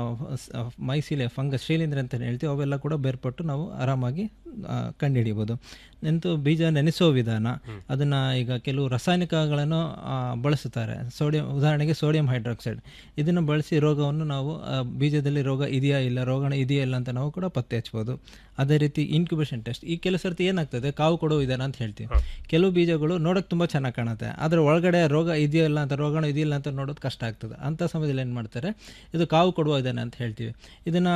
ಮೈಸಿಲೆ ಫಂಗಸ್ ಶೀಲಿಂದ್ರ ಅಂತ ಹೇಳ್ತೀವಿ ಅವೆಲ್ಲ ಕೂಡ ಬೇರ್ಪಟ್ಟು ನಾವು ಆರಾಮಾಗಿ ಆ, ಕಂಡುಹಿಡಿಬೋದು ನಿಂತು ಬೀಜ ನೆನೆಸೋ ವಿಧಾನ ಅದನ್ನು ಈಗ ಕೆಲವು ರಾಸಾಯನಿಕಗಳನ್ನು ಆ, ಬಳಸುತ್ತಾರೆ ಸೋಡಿಯಂ ಉದಾಹರಣೆಗೆ ಸೋಡಿಯಂ ಹೈಡ್ರಾಕ್ಸೈಡ್ ಇದನ್ನು ಬಳಸಿ ರೋಗವನ್ನು ನಾವು ಆ, ಬೀಜದಲ್ಲಿ ರೋಗ ಇದೆಯಾ ಇಲ್ಲ ರೋಗಣ ಇದೆಯಾ ಇಲ್ಲ ಅಂತ ನಾವು ಕೂಡ ಪತ್ತೆ ಹಚ್ಬೋದು ಅದೇ ರೀತಿ ಇನ್ಕ್ಯುಬೇಷನ್ ಟೆಸ್ಟ್ ಈ ಕೆಲವು ಸರ್ತಿ ಏನಾಗ್ತದೆ ಕಾವು ಕೊಡೋ ವಿಧಾನ ಅಂತ ಹೇಳ್ತೀವಿ ಕೆಲವು ಬೀಜಗಳು ನೋಡೋಕೆ ತುಂಬ ಚೆನ್ನಾಗಿ ಕಾಣುತ್ತೆ ಆದರೆ ಒಳಗಡೆ ರೋಗ ಇದೆಯಾ ಇಲ್ಲ ಅಂತ ರೋಗಣ ಇದೆಯಿಲ್ಲ ಅಂತ ನೋಡೋದು ಕಷ್ಟ ಆಗ್ತದೆ ಅಂಥ ಸಮಯದಲ್ಲಿ ಏನು ಮಾಡ್ತಾರೆ ಇದು ಕಾವು ಕೊಡುವ ವಿಧಾನ ಅಂತ ಹೇಳ್ತೀವಿ ಇದನ್ನು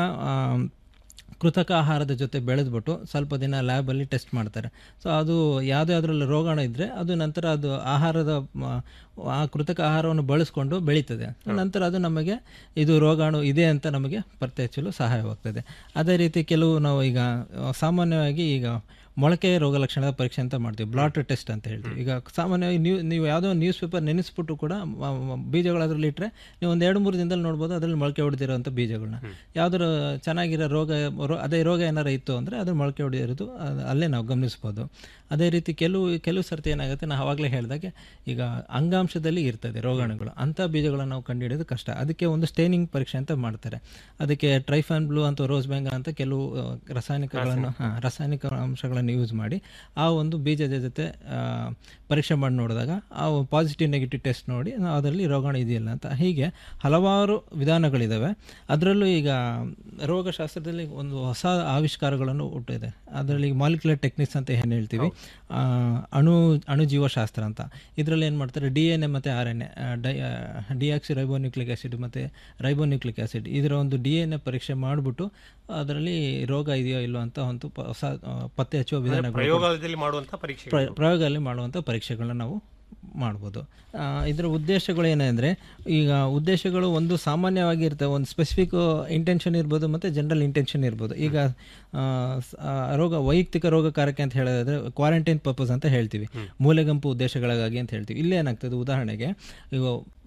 ಕೃತಕ ಆಹಾರದ ಜೊತೆ ಬೆಳೆದ್ಬಿಟ್ಟು ಸ್ವಲ್ಪ ದಿನ ಲ್ಯಾಬಲ್ಲಿ ಟೆಸ್ಟ್ ಮಾಡ್ತಾರೆ ಸೊ ಅದು ಯಾವುದೇ ಅದರಲ್ಲಿ ರೋಗಾಣು ಇದ್ದರೆ ಅದು ನಂತರ ಅದು ಆಹಾರದ ಮ, ಆ ಕೃತಕ ಆಹಾರವನ್ನು ಬಳಸ್ಕೊಂಡು ಬೆಳೀತದೆ ನಂತರ ಅದು ನಮಗೆ ಇದು ರೋಗಾಣು ಇದೆ ಅಂತ ನಮಗೆ ಪತ್ತೆ ಹಚ್ಚಲು ಸಹಾಯವಾಗ್ತದೆ ಅದೇ ರೀತಿ ಕೆಲವು ನಾವು ಈಗ ಆ, ಸಾಮಾನ್ಯವಾಗಿ ಈಗ ಮೊಳಕೆ ರೋಗ ಲಕ್ಷಣದ ಪರೀಕ್ಷೆ ಅಂತ ಮಾಡ್ತೀವಿ ಬ್ಲಾಟ್ ಟೆಸ್ಟ್ ಅಂತ ಹೇಳ್ತೀವಿ ಈಗ ಸಾಮಾನ್ಯವಾಗಿ ನೀವು ನೀವು ಯಾವುದೋ ನ್ಯೂಸ್ ಪೇಪರ್ ನೆನೆಸ್ಬಿಟ್ಟು ಕೂಡ ಮ- ಮ- ಬೀಜಗಳು ಅದರಲ್ಲಿ ಇಟ್ಟರೆ ನೀವು ಒಂದು ಎರಡು ಮೂರು ದಿನದಲ್ಲಿ ನೋಡ್ಬೋದು ಅದರಲ್ಲಿ ಮೊಳಕೆ ಹೊಡೆದಿರೋಂಥ ಬೀಜಗಳನ್ನ ಯಾವ್ದಾರು ಚೆನ್ನಾಗಿರೋ ರೋಗ ರೋ- ಅದೇ ರೋಗ ಏನಾರು ಇತ್ತು ಅಂದರೆ ಅದು ಮೊಳಕೆ ಹೊಡೆದಿರೋದು ಅದ್- ಅಲ್ಲೇ ನಾವು ಗಮನಿಸ್ಬೋದು ಅದೇ ರೀತಿ ಕೆಲವು ಕೆಲವು ಸರ್ತಿ ಏನಾಗುತ್ತೆ ನಾವು ಆವಾಗಲೇ ಹೇಳಿದಾಗೆ ಈಗ ಅಂಗಾಂಶದಲ್ಲಿ ಇರ್ತದೆ ರೋಗಾಣುಗಳು ಅಂಥ ಬೀಜಗಳನ್ನು ನಾವು ಕಂಡುಹಿಡಿಯೋದು ಕಷ್ಟ ಅದಕ್ಕೆ ಒಂದು ಸ್ಟೇನಿಂಗ್ ಪರೀಕ್ಷೆ ಅಂತ ಮಾಡ್ತಾರೆ ಅದಕ್ಕೆ ಟ್ರೈಫಾನ್ ಬ್ಲೂ ಅಂತ ರೋಸ್ ಬ್ಯಾಂಗಲ್ ಅಂತ ಕೆಲವು ಆ, ರಾಸಾಯನಿಕಗಳನ್ನು ಹಾ, ರಾಸಾಯನಿಕ ಅಂಶಗಳನ್ನು ಯೂಸ್ ಮಾಡಿ ಆ ಒಂದು ಬೀಜದ ಜೊತೆ ಆ, ಪರೀಕ್ಷೆ ಮಾಡಿ ನೋಡಿದಾಗ ಆ ಪಾಸಿಟಿವ್ ನೆಗೆಟಿವ್ ಟೆಸ್ಟ್ ನೋಡಿ ನಾವು ಅದರಲ್ಲಿ ರೋಗಾಣು ಇದೆಯಲ್ಲ ಅಂತ ಹೀಗೆ ಹಲವಾರು ವಿಧಾನಗಳಿದ್ದಾವೆ ಅದರಲ್ಲೂ ಈಗ ರೋಗಶಾಸ್ತ್ರದಲ್ಲಿ ಒಂದು ಹೊಸ ಆವಿಷ್ಕಾರಗಳನ್ನು ಹುಟ್ಟಿದೆ ಅದರಲ್ಲಿ ಮಾಲಿಕ್ಯುಲರ್ ಟೆಕ್ನಿಕ್ಸ್ ಅಂತ ಏನು ಹೇಳ್ತೀವಿ ಆ, ಅಣು ಅಣುಜೀವಶಾಸ್ತ್ರ ಅಂತ ಇದರಲ್ಲಿ ಏನು ಮಾಡ್ತಾರೆ ಡಿ ಎನ್ ಎ ಮತ್ತು R N A di deoxyribonucleic acid ಮತ್ತು ರೈಬೋನ್ಯೂಕ್ಲಿಕ್ ಆ್ಯಸಿಡ್ ಇದರ ಒಂದು ಡಿ ಎನ್ ಎ ಪರೀಕ್ಷೆ ಮಾಡಿಬಿಟ್ಟು ಅದರಲ್ಲಿ ರೋಗ ಇದೆಯೋ ಇಲ್ಲೋ ಅಂತ ಒಂದು ಪ- ಹೊಸ ಆ, ಪತ್ತೆ ಹಚ್ಚುವ ವಿಧಾನಗಳು ಕೂಡ- ಪ್ರಯೋಗಾಲಯದಲ್ಲಿ ಮಾಡುವಂತಹ ಪರೀಕ್ಷೆ ಪ್ರ- ಪ್ರಯೋಗದಲ್ಲಿ ಮಾಡುವಂಥ ಪರೀಕ್ಷೆಗಳನ್ನ ನಾವು ಮಾಡ್ಬೋದು ಆ, ಇದರ ಉದ್ದೇಶಗಳು ಏನಂದರೆ ಈಗ ಉದ್ದೇಶಗಳು ಒಂದು ಸಾಮಾನ್ಯವಾಗಿ ಇರ್ತವೆ ಒಂದು ಸ್ಪೆಸಿಫಿಕ್ ಇಂಟೆನ್ಷನ್ ಇರ್ಬೋದು ಮತ್ತು ಜನರಲ್ ಇಂಟೆನ್ಷನ್ ಇರ್ಬೋದು ಈಗ ಆ, ಸ- ಆ, ರೋಗ ವೈಯಕ್ತಿಕ ರೋಗಕಾರಕ್ಕೆ ಅಂತ ಹೇಳೋದಾದ್ರೆ ಕ್ವಾರಂಟೈನ್ ಪರ್ಪಸ್ ಅಂತ ಹೇಳ್ತೀವಿ ಮೂಲೆಗಂಪು ಉದ್ದೇಶಗಳಿಗಾಗಿ ಅಂತ ಹೇಳ್ತೀವಿ ಇಲ್ಲೇ ಏನಾಗ್ತದೆ ಉದಾಹರಣೆಗೆ ಈಗ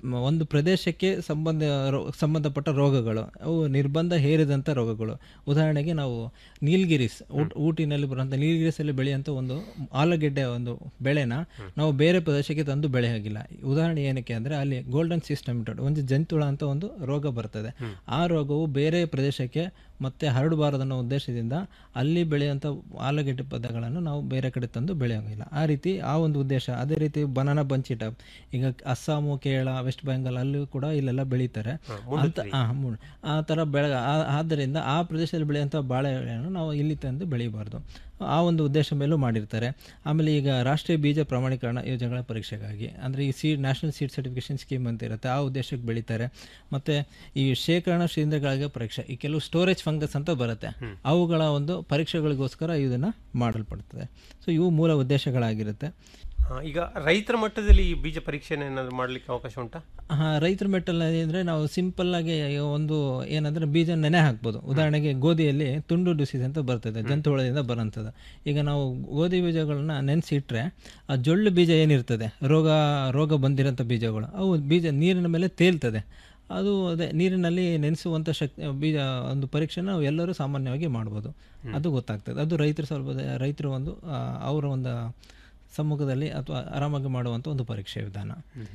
ಮ- ಒಂದು ಪ್ರದೇಶಕ್ಕೆ ಸಂಬಂಧ ರೋ- ಸಂಬಂಧಪಟ್ಟ ರೋಗಗಳು ಅವು ನಿರ್ಬಂಧ ಹೇರಿದಂಥ ರೋಗಗಳು ಉದಾಹರಣೆಗೆ ನಾವು ನೀಲ್ಗಿರಿಸ್ ಊಟ- ಊಟಿನಲ್ಲಿ ಬರುವಂಥ ನೀಲ್ಗಿರಿಸಲ್ಲಿ ಬೆಳೆಯುವಂಥ ಒಂದು ಆಲೂಗೆಡ್ಡೆ ಒಂದು ಬೆಳೆನ ನಾವು ಬೇರೆ ಪ್ರದೇಶಕ್ಕೆ ತಂದು ಬೆಳೆ ಹಾಗಿಲ್ಲ ಉದಾಹರಣೆ ಏನಕ್ಕೆ ಅಂದರೆ ಅಲ್ಲಿ ಗೋಲ್ಡನ್ ಸಿಸ್ಟಮಿಟೆಡ್ ಒಂದು ಜಂತುಳ ಅಂತ ಒಂದು ರೋಗ ಬರ್ತದೆ ಆ ರೋಗವು ಬೇರೆ ಪ್ರದೇಶಕ್ಕೆ ಮತ್ತೆ ಹರಡಬಾರದನ್ನೋ ಉದ್ದೇಶದಿಂದ ಅಲ್ಲಿ ಬೆಳೆಯುವಂಥ ಆಲೂಗೆಡ್ಡೆ ಪದಗಳನ್ನು ನಾವು ಬೇರೆ ಕಡೆ ತಂದು ಬೆಳೆಯೋಂಗಿಲ್ಲ ಆ ರೀತಿ ಆ ಒಂದು ಉದ್ದೇಶ ಅದೇ ರೀತಿ ಬನಾನಾ ಬಂಚಿಟ ಈಗ ಅಸ್ಸಾಮು ಕೇರಳ ವೆಸ್ಟ್ ಬೆಂಗಾಲ್ ಅಲ್ಲೂ ಕೂಡ ಇಲ್ಲೆಲ್ಲ ಬೆಳೀತಾರೆ ಅಂತ ಆ, ಮು- ಆ ಥರ ಬೆಳೆ ಆ- ಆದ್ದರಿಂದ ಆ ಪ್ರದೇಶದಲ್ಲಿ ಬೆಳೆಯುವಂಥ ಬಾಳೆಗಳನ್ನು ನಾವು ಇಲ್ಲಿ ತಂದು ಬೆಳೀಬಾರ್ದು ಆ ಒಂದು ಉದ್ದೇಶ ಮೇಲೂ ಮಾಡಿರ್ತಾರೆ ಆಮೇಲೆ ಈಗ ರಾಷ್ಟ್ರೀಯ ಬೀಜ ಪ್ರಮಾಣೀಕರಣ ಯೋಜನೆಗಳ ಪರೀಕ್ಷೆಗಾಗಿ ಅಂದರೆ ಈ seed national seed certification scheme ಅಂತ ಇರುತ್ತೆ ಆ ಉದ್ದೇಶಕ್ಕೆ ಬೆಳೀತಾರೆ ಮತ್ತು ಈ ಶೇಖರಣಾ ಶಿಲೀಂಧ್ರಗಳಿಗೆ ಪರೀಕ್ಷೆ ಈ ಕೆಲವು ಸ್ಟೋರೇಜ್ ಫಂಗಸ್ ಅಂತ ಬರುತ್ತೆ ಅವುಗಳ ಒಂದು ಪರೀಕ್ಷೆಗಳಿಗೋಸ್ಕರ ಇದನ್ನು ಮಾಡಲ್ಪಡ್ತದೆ ಸೊ ಇವು ಮೂಲ ಉದ್ದೇಶಗಳಾಗಿರುತ್ತೆ ಆ, ಈಗ ರೈತರ ಮಟ್ಟದಲ್ಲಿ ಈ ಬೀಜ ಪರೀಕ್ಷೆನ ಏನಾದ್ರು ಮಾಡ್ಲಿಕ್ಕೆ ಅವಕಾಶ ಉಂಟಾ ಹಾಂ ರೈತರ ಮೆಟ್ಟಲ್ಲಿ ಅಂದರೆ ನಾವು ಸಿಂಪಲ್ ಆಗಿ ಒಂದು ಏನಂದ್ರೆ ಬೀಜ ನೆನೆ ಹಾಕ್ಬೋದು ಉದಾಹರಣೆಗೆ ಗೋಧಿಯಲ್ಲಿ ತುಂಡು ಡಿಸೀಸ್ ಅಂತ ಬರ್ತದೆ ಜಂತುಹುಳದಿಂದ ಬರೋಂಥದ್ದು ಈಗ ನಾವು ಗೋಧಿ ಬೀಜಗಳನ್ನ ನೆನೆಸಿಟ್ರೆ ಆ ಜೊಳ್ಳು ಬೀಜ ಏನಿರ್ತದೆ ರೋಗ ರೋಗ ಬಂದಿರೋಂಥ ಬೀಜಗಳು ಅವು ಬೀಜ ನೀರಿನ ಮೇಲೆ ತೇಲ್ತದೆ ಅದು ಅದೇ ನೀರಿನಲ್ಲಿ ನೆನೆಸುವಂಥ ಶಕ್ತಿ ಬೀಜ ಒಂದು ಪರೀಕ್ಷೆನ ನಾವು ಎಲ್ಲರೂ ಸಾಮಾನ್ಯವಾಗಿ ಮಾಡ್ಬೋದು ಅದು ಗೊತ್ತಾಗ್ತದೆ ಅದು ರೈತರು ಸ್ವಲ್ಪ ರೈತರು ಒಂದು ಆ, ಅವರ ಒಂದು ಸಮ್ಮುಖದಲ್ಲಿ ಅಥವಾ ಆರಾಮಾಗಿ ಮಾಡುವಂಥ ಒಂದು ಪರೀಕ್ಷೆ ವಿಧಾನ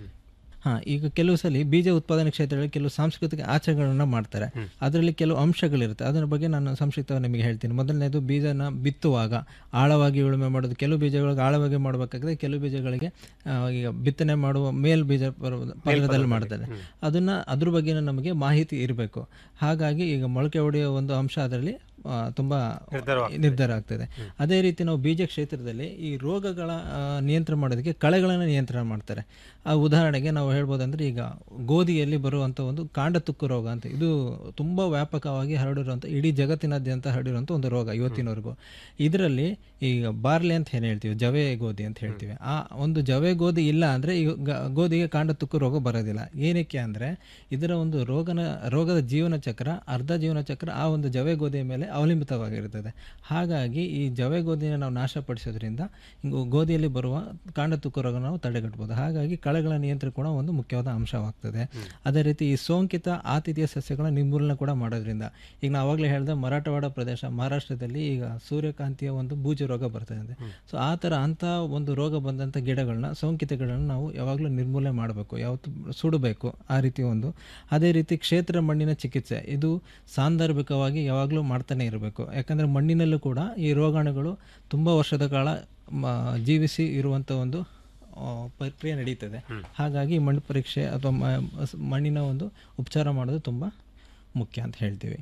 ಹಾಂ ಈಗ ಕೆಲವು ಸಲ ಬೀಜ ಉತ್ಪಾದನೆ ಕ್ಷೇತ್ರದಲ್ಲಿ ಕೆಲವು ಸಾಂಸ್ಕೃತಿಕ ಆಚರಣೆಗಳನ್ನ ಮಾಡ್ತಾರೆ ಅದರಲ್ಲಿ ಕೆಲವು ಅಂಶಗಳಿರುತ್ತೆ ಅದರ ಬಗ್ಗೆ ನಾನು ಸಂಕ್ಷಿಪ್ತವಾಗಿ ನಿಮಗೆ ಹೇಳ್ತೀನಿ ಮೊದಲನೇದು ಬೀಜನ ಬಿತ್ತುವಾಗ ಆಳವಾಗಿ ಉಳುಮೆ ಮಾಡೋದು ಕೆಲವು ಬೀಜಗಳಿಗೆ ಆಳವಾಗಿ ಮಾಡಬೇಕಾಗಿದೆ ಕೆಲವು ಬೀಜಗಳಿಗೆ ಆ, ಈಗ ಬಿತ್ತನೆ ಮಾಡುವ ಮೇಲ್ ಬೀಜ ಪರ್ವ- ಪದರದಲ್ಲಿ ಮಾಡ್ತಾರೆ ಅದನ್ನು ಅದ್ರ ಬಗ್ಗೆ ನಮಗೆ ಮಾಹಿತಿ ಇರಬೇಕು ಹಾಗಾಗಿ ಈಗ ಮೊಳಕೆ ಹೊಡೆಯುವ ಒಂದು ಅಂಶ ಅದರಲ್ಲಿ ಆ, ತುಂಬ ನಿರ್ಧಾರ ಆಗ್ತದೆ ಅದೇ ರೀತಿ ನಾವು ಬೀಜ ಕ್ಷೇತ್ರದಲ್ಲಿ ಈ ರೋಗಗಳ ಆ, ನಿಯಂತ್ರಣ ಮಾಡೋದಕ್ಕೆ ಕಳೆಗಳನ್ನು ನಿಯಂತ್ರಣ ಮಾಡ್ತಾರೆ ಆ ಉದಾಹರಣೆಗೆ ನಾವು ಹೇಳ್ಬೋದಂದ್ರೆ ಈಗ ಗೋಧಿಯಲ್ಲಿ ಬರುವಂಥ ಒಂದು ಕಾಂಡ ತುಕ್ಕು ರೋಗ ಅಂತ ಇದು ತುಂಬ ವ್ಯಾಪಕವಾಗಿ ಹರಡಿರುವಂಥ ಇಡೀ ಜಗತ್ತಿನಾದ್ಯಂತ ಹರಡಿರುವಂಥ ಒಂದು ರೋಗ ಇವತ್ತಿನವರೆಗೂ ಇದರಲ್ಲಿ ಈಗ ಬಾರ್ಲಿ ಅಂತ ಏನು ಹೇಳ್ತೀವಿ ಜವೆ ಗೋಧಿ ಅಂತ ಹೇಳ್ತೀವಿ ಆ ಒಂದು ಜವೆ ಗೋಧಿ ಇಲ್ಲ ಅಂದರೆ ಈ ಗ- ಗೋಧಿಗೆ ಕಾಂಡ ತುಕ್ಕು ರೋಗ ಬರೋದಿಲ್ಲ ಏನಕ್ಕೆ ಅಂದರೆ ಇದರ ಒಂದು ರೋಗನ ರೋಗದ ಜೀವನ ಚಕ್ರ ಅರ್ಧ ಜೀವನ ಚಕ್ರ ಆ ಒಂದು ಜವೆ ಗೋಧಿಯ ಮೇಲೆ ಅವಲಂಬಿತವಾಗಿರುತ್ತದೆ ಹಾಗಾಗಿ ಈ ಜವೆ ಗೋಧಿನ ನಾವು ನಾಶಪಡಿಸೋದ್ರಿಂದ ಹಿಂಗು ಗೋಧಿಯಲ್ಲಿ ಬರುವ ಕಾಂಡ ತುಕ್ಕು ರೋಗ ನಾವು ತಡೆಗಟ್ಟಬಹುದು ಹಾಗಾಗಿ ಕಳೆಗಳ ನಿಯಂತ್ರಣ ಕೂಡ ಒಂದು ಮುಖ್ಯವಾದ ಅಂಶವಾಗ್ತದೆ ಅದೇ ರೀತಿ ಈ ಸೋಂಕಿತ ಆತಿಥ್ಯ ಸಸ್ಯಗಳ ನಿರ್ಮೂಲನೆ ಕೂಡ ಮಾಡೋದ್ರಿಂದ ಈಗ ನಾವು ಆವಾಗಲೇ ಹೇಳಿದ ಮರಾಠವಾಡ ಪ್ರದೇಶ ಮಹಾರಾಷ್ಟ್ರದಲ್ಲಿ ಈಗ ಸೂರ್ಯಕಾಂತಿಯ ಒಂದು ಬೂಜು ರೋಗ ಬರ್ತದೆ ಸೊ ಆ ಥರ ಅಂಥ ಒಂದು ರೋಗ ಬಂದಂಥ ಗಿಡಗಳನ್ನ ಸೋಂಕಿತಗಳನ್ನ ನಾವು ಯಾವಾಗಲೂ ನಿರ್ಮೂಲನೆ ಮಾಡಬೇಕು ಯಾವತ್ತು ಸುಡಬೇಕು ಆ ರೀತಿ ಒಂದು ಅದೇ ರೀತಿ ಕ್ಷೇತ್ರ ಮಣ್ಣಿನ ಚಿಕಿತ್ಸೆ ಇದು ಸಾಂದರ್ಭಿಕವಾಗಿ ಯಾವಾಗಲೂ ಮಾಡ್ತಾನೆ ಇರಬೇಕು ಯಾಕಂದರೆ ಮಣ್ಣಿನಲ್ಲೂ ಕೂಡ ಈ ರೋಗಾಣುಗಳು ತುಂಬ ವರ್ಷದ ಕಾಲ ಮ- ಜೀವಿಸಿ ಇರುವಂಥ ಒಂದು ಆ, ಪ್ರಕ್ರಿಯೆ ನಡೀತದೆ ಹಾಗಾಗಿ ಮಣ್ಣು ಪರೀಕ್ಷೆ ಅಥವಾ ಮ- ಸ್- ಮಣ್ಣಿನ ಒಂದು ಉಪಚಾರ ಮಾಡೋದು ತುಂಬ ಮುಖ್ಯ ಅಂತ ಹೇಳ್ತೀವಿ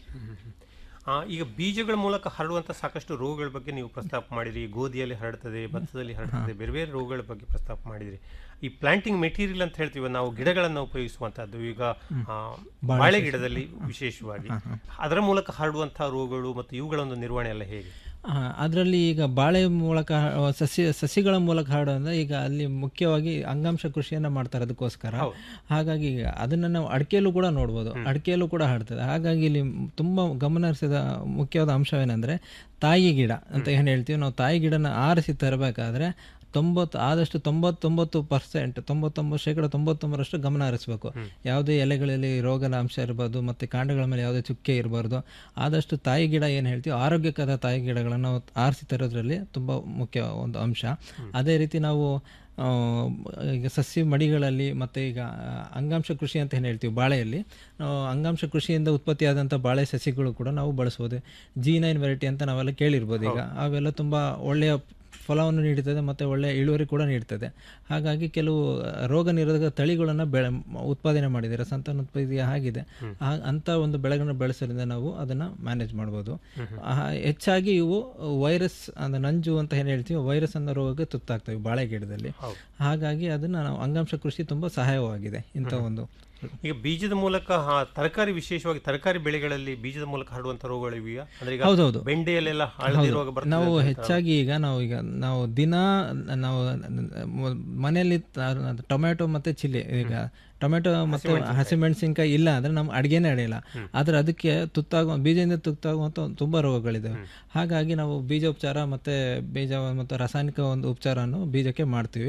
ಆ, ಈಗ ಬೀಜಗಳ ಮೂಲಕ ಹರಡುವಂಥ ಸಾಕಷ್ಟು ರೋಗಗಳ ಬಗ್ಗೆ ನೀವು ಪ್ರಸ್ತಾಪ ಮಾಡಿದ್ರಿ ಗೋಧಿಯಲ್ಲಿ ಹರಡ್ತದೆ ಭತ್ತದಲ್ಲಿ ಹರಡ್ತದೆ ಬೇರೆ ಬೇರೆ ರೋಗಗಳ ಬಗ್ಗೆ ಪ್ರಸ್ತಾಪ ಮಾಡಿದ್ರಿ ಈ ಪ್ಲಾಂಟಿಂಗ್ ಮೆಟೀರಿಯಲ್ ಅಂತ ಹೇಳ್ತೀವಿ ನಾವು ಗಿಡಗಳನ್ನು ಉಪಯೋಗಿಸುವಂಥದ್ದು ಈಗ ಆ, ಬಾಳೆ ಗಿಡದಲ್ಲಿ ವಿಶೇಷವಾಗಿ ಅದರ ಮೂಲಕ ಹರಡುವಂತಹ ರೋಗಗಳು ಮತ್ತು ಇವುಗಳ ಒಂದು ನಿರ್ವಹಣೆ ಎಲ್ಲ ಹೇಗೆ ಅದರಲ್ಲಿ ಈಗ ಬಾಳೆ ಮೂಲಕ ಹ- ಸಸ್ಯ ಸಸಿಗಳ ಮೂಲಕ ಹರಡೋದ್ರೆ ಈಗ ಅಲ್ಲಿ ಮುಖ್ಯವಾಗಿ ಅಂಗಾಂಶ ಕೃಷಿಯನ್ನ ಮಾಡ್ತಾರೆ ಅದಕ್ಕೋಸ್ಕರ ಹಾಗಾಗಿ ಈಗ ಅದನ್ನ ನಾವು ಅಡಿಕೆಯಲ್ಲೂ ಕೂಡ ನೋಡ್ಬೋದು ಅಡಿಕೆಯಲ್ಲೂ ಕೂಡ ಹರಡ್ತದೆ ಹಾಗಾಗಿ ಇಲ್ಲಿ ತುಂಬ ಗಮನ ಹರಿಸಿದ ಮುಖ್ಯವಾದ ಅಂಶವೇನೆಂದ್ರೆ ತಾಯಿ ಗಿಡ ಅಂತ ಏನು ಹೇಳ್ತೀವಿ ನಾವು ತಾಯಿ ಗಿಡನ ಆರಿಸಿ ತರಬೇಕಾದ್ರೆ ತೊಂಬತ್ತು ಆದಷ್ಟು ತೊಂಬತ್ತೊಂಬತ್ತು ಪರ್ಸೆಂಟ್ ತೊಂಬತ್ತೊಂಬತ್ತು ಶೇಕಡ ತೊಂಬತ್ತೊಂಬರಷ್ಟು ಗಮನ ಹರಿಸಬೇಕು ಯಾವುದೇ ಎಲೆಗಳಲ್ಲಿ ರೋಗದ ಅಂಶ ಇರಬಾರ್ದು ಮತ್ತು ಕಾಂಡಗಳ ಮೇಲೆ ಯಾವುದೇ ಚುಕ್ಕೆ ಇರಬಾರ್ದು ಆದಷ್ಟು ತಾಯಿ ಗಿಡ ಏನು ಹೇಳ್ತೀವಿ ಆರೋಗ್ಯಕರ ತಾಯಿ ಗಿಡಗಳನ್ನು ನಾವು ಆರಿಸಿ ತರೋದ್ರಲ್ಲಿ ತುಂಬ ಮುಖ್ಯ ಒಂದು ಅಂಶ ಅದೇ ರೀತಿ ನಾವು ಆ, ಈಗ ಸಸ್ಯ ಮಡಿಗಳಲ್ಲಿ ಮತ್ತು ಈಗ ಆ, ಅಂಗಾಂಶ ಕೃಷಿ ಅಂತ ಏನು ಹೇಳ್ತೀವಿ ಬಾಳೆಯಲ್ಲಿ ನಾವು ಅಂಗಾಂಶ ಕೃಷಿಯಿಂದ ಉತ್ಪತ್ತಿಯಾದಂಥ ಬಾಳೆ ಸಸಿಗಳು ಕೂಡ ನಾವು ಬಳಸ್ಬೋದು ಜಿ ನೈನ್ ವೆರೈಟಿ ಅಂತ ನಾವೆಲ್ಲ ಕೇಳಿರ್ಬೋದು ಈಗ ಅವೆಲ್ಲ ತುಂಬ ಒಳ್ಳೆಯ ಫಲವನ್ನು ನೀಡುತ್ತದೆ ಮತ್ತು ಒಳ್ಳೆಯ ಇಳುವರಿ ಕೂಡ ನೀಡ್ತದೆ ಹಾಗಾಗಿ ಕೆಲವು ರೋಗ ನಿರೋಧಕ ತಳಿಗಳನ್ನು ಬೆಳೆ ಉತ್ಪಾದನೆ ಮಾಡಿದ್ದಾರೆ ಸಂತಾನೋತ್ಪತ್ತಿ ಆಗಿದೆ ಆ- ಅಂಥ ಒಂದು ಬೆಳೆಗಳನ್ನು ಬೆಳೆಸೋದ್ರಿಂದ ನಾವು ಅದನ್ನು ಮ್ಯಾನೇಜ್ ಮಾಡ್ಬೋದು ಆ, ಹೆಚ್ಚಾಗಿ ಇವು ವೈರಸ್ ಅಂದ್ರೆ ನಂಜು ಅಂತ ಏನು ಹೇಳ್ತೀವಿ ವೈರಸ್ ಅನ್ನೋ ರೋಗಕ್ಕೆ ತುತ್ತಾಗ್ತವೆ ಬಾಳೆ ಗಿಡದಲ್ಲಿ ಹಾಗಾಗಿ ಅದನ್ನು ನಾವು ಅಂಗಾಂಶ ಕೃಷಿ ತುಂಬ ಸಹಾಯವಾಗಿದೆ ಇಂಥ ಒಂದು ಈಗ ಬೀಜದ ಮೂಲಕ ಆ, ತರಕಾರಿ ವಿಶೇಷವಾಗಿ ತರಕಾರಿ ಬೆಳೆಗಳಲ್ಲಿ ಬೀಜದ ಮೂಲಕ ಹರಡುವಂಥ ರೋಗಗಳು ಇವೆಯಾ ಅಂದ್ರೆ ಈಗ ಹೌದೌದು. ಬೆಂಡೆಯಲ್ಲೆಲ್ಲ ಹಳದಿ ರೋಗ ಬರ್ತದೆ ನಾವು ಅಂತ ಹೆಚ್ಚಾಗಿ ಈಗ ನಾವು ಈಗ ನಾವು ದಿನ ನಾವು ಮ- ಮನೆಯಲ್ಲಿ ತ- ಟೊಮೆಟೊ ಮತ್ತೆ ಚಿಲ್ಲಿ ಈಗ ಟೊಮೆಟೊ ಮತ್ತು ಹಸಿಮೆಣಸಿನ್ಕಾಯಿ ಇಲ್ಲ ಅಂದ್ರೆ ನಮ್ಮ ಅಡುಗೆನೇ ಅಡಿಯಲ್ಲ ಆದ್ರೆ ಅದಕ್ಕೆ ತುತ್ತಾಗುವ ಬೀಜದಿಂದ ತುತ್ತಾಗುವಂಥ ತುಂಬ ರೋಗಗಳಿದ್ದಾವೆ ಹಾಗಾಗಿ ನಾವು ಬೀಜೋಪಚಾರ ಮತ್ತು ಬೀಜ ಮತ್ತು ರಾಸಾಯನಿಕ ಒಂದು ಉಪಚಾರವನ್ನು ಬೀಜಕ್ಕೆ ಮಾಡ್ತೀವಿ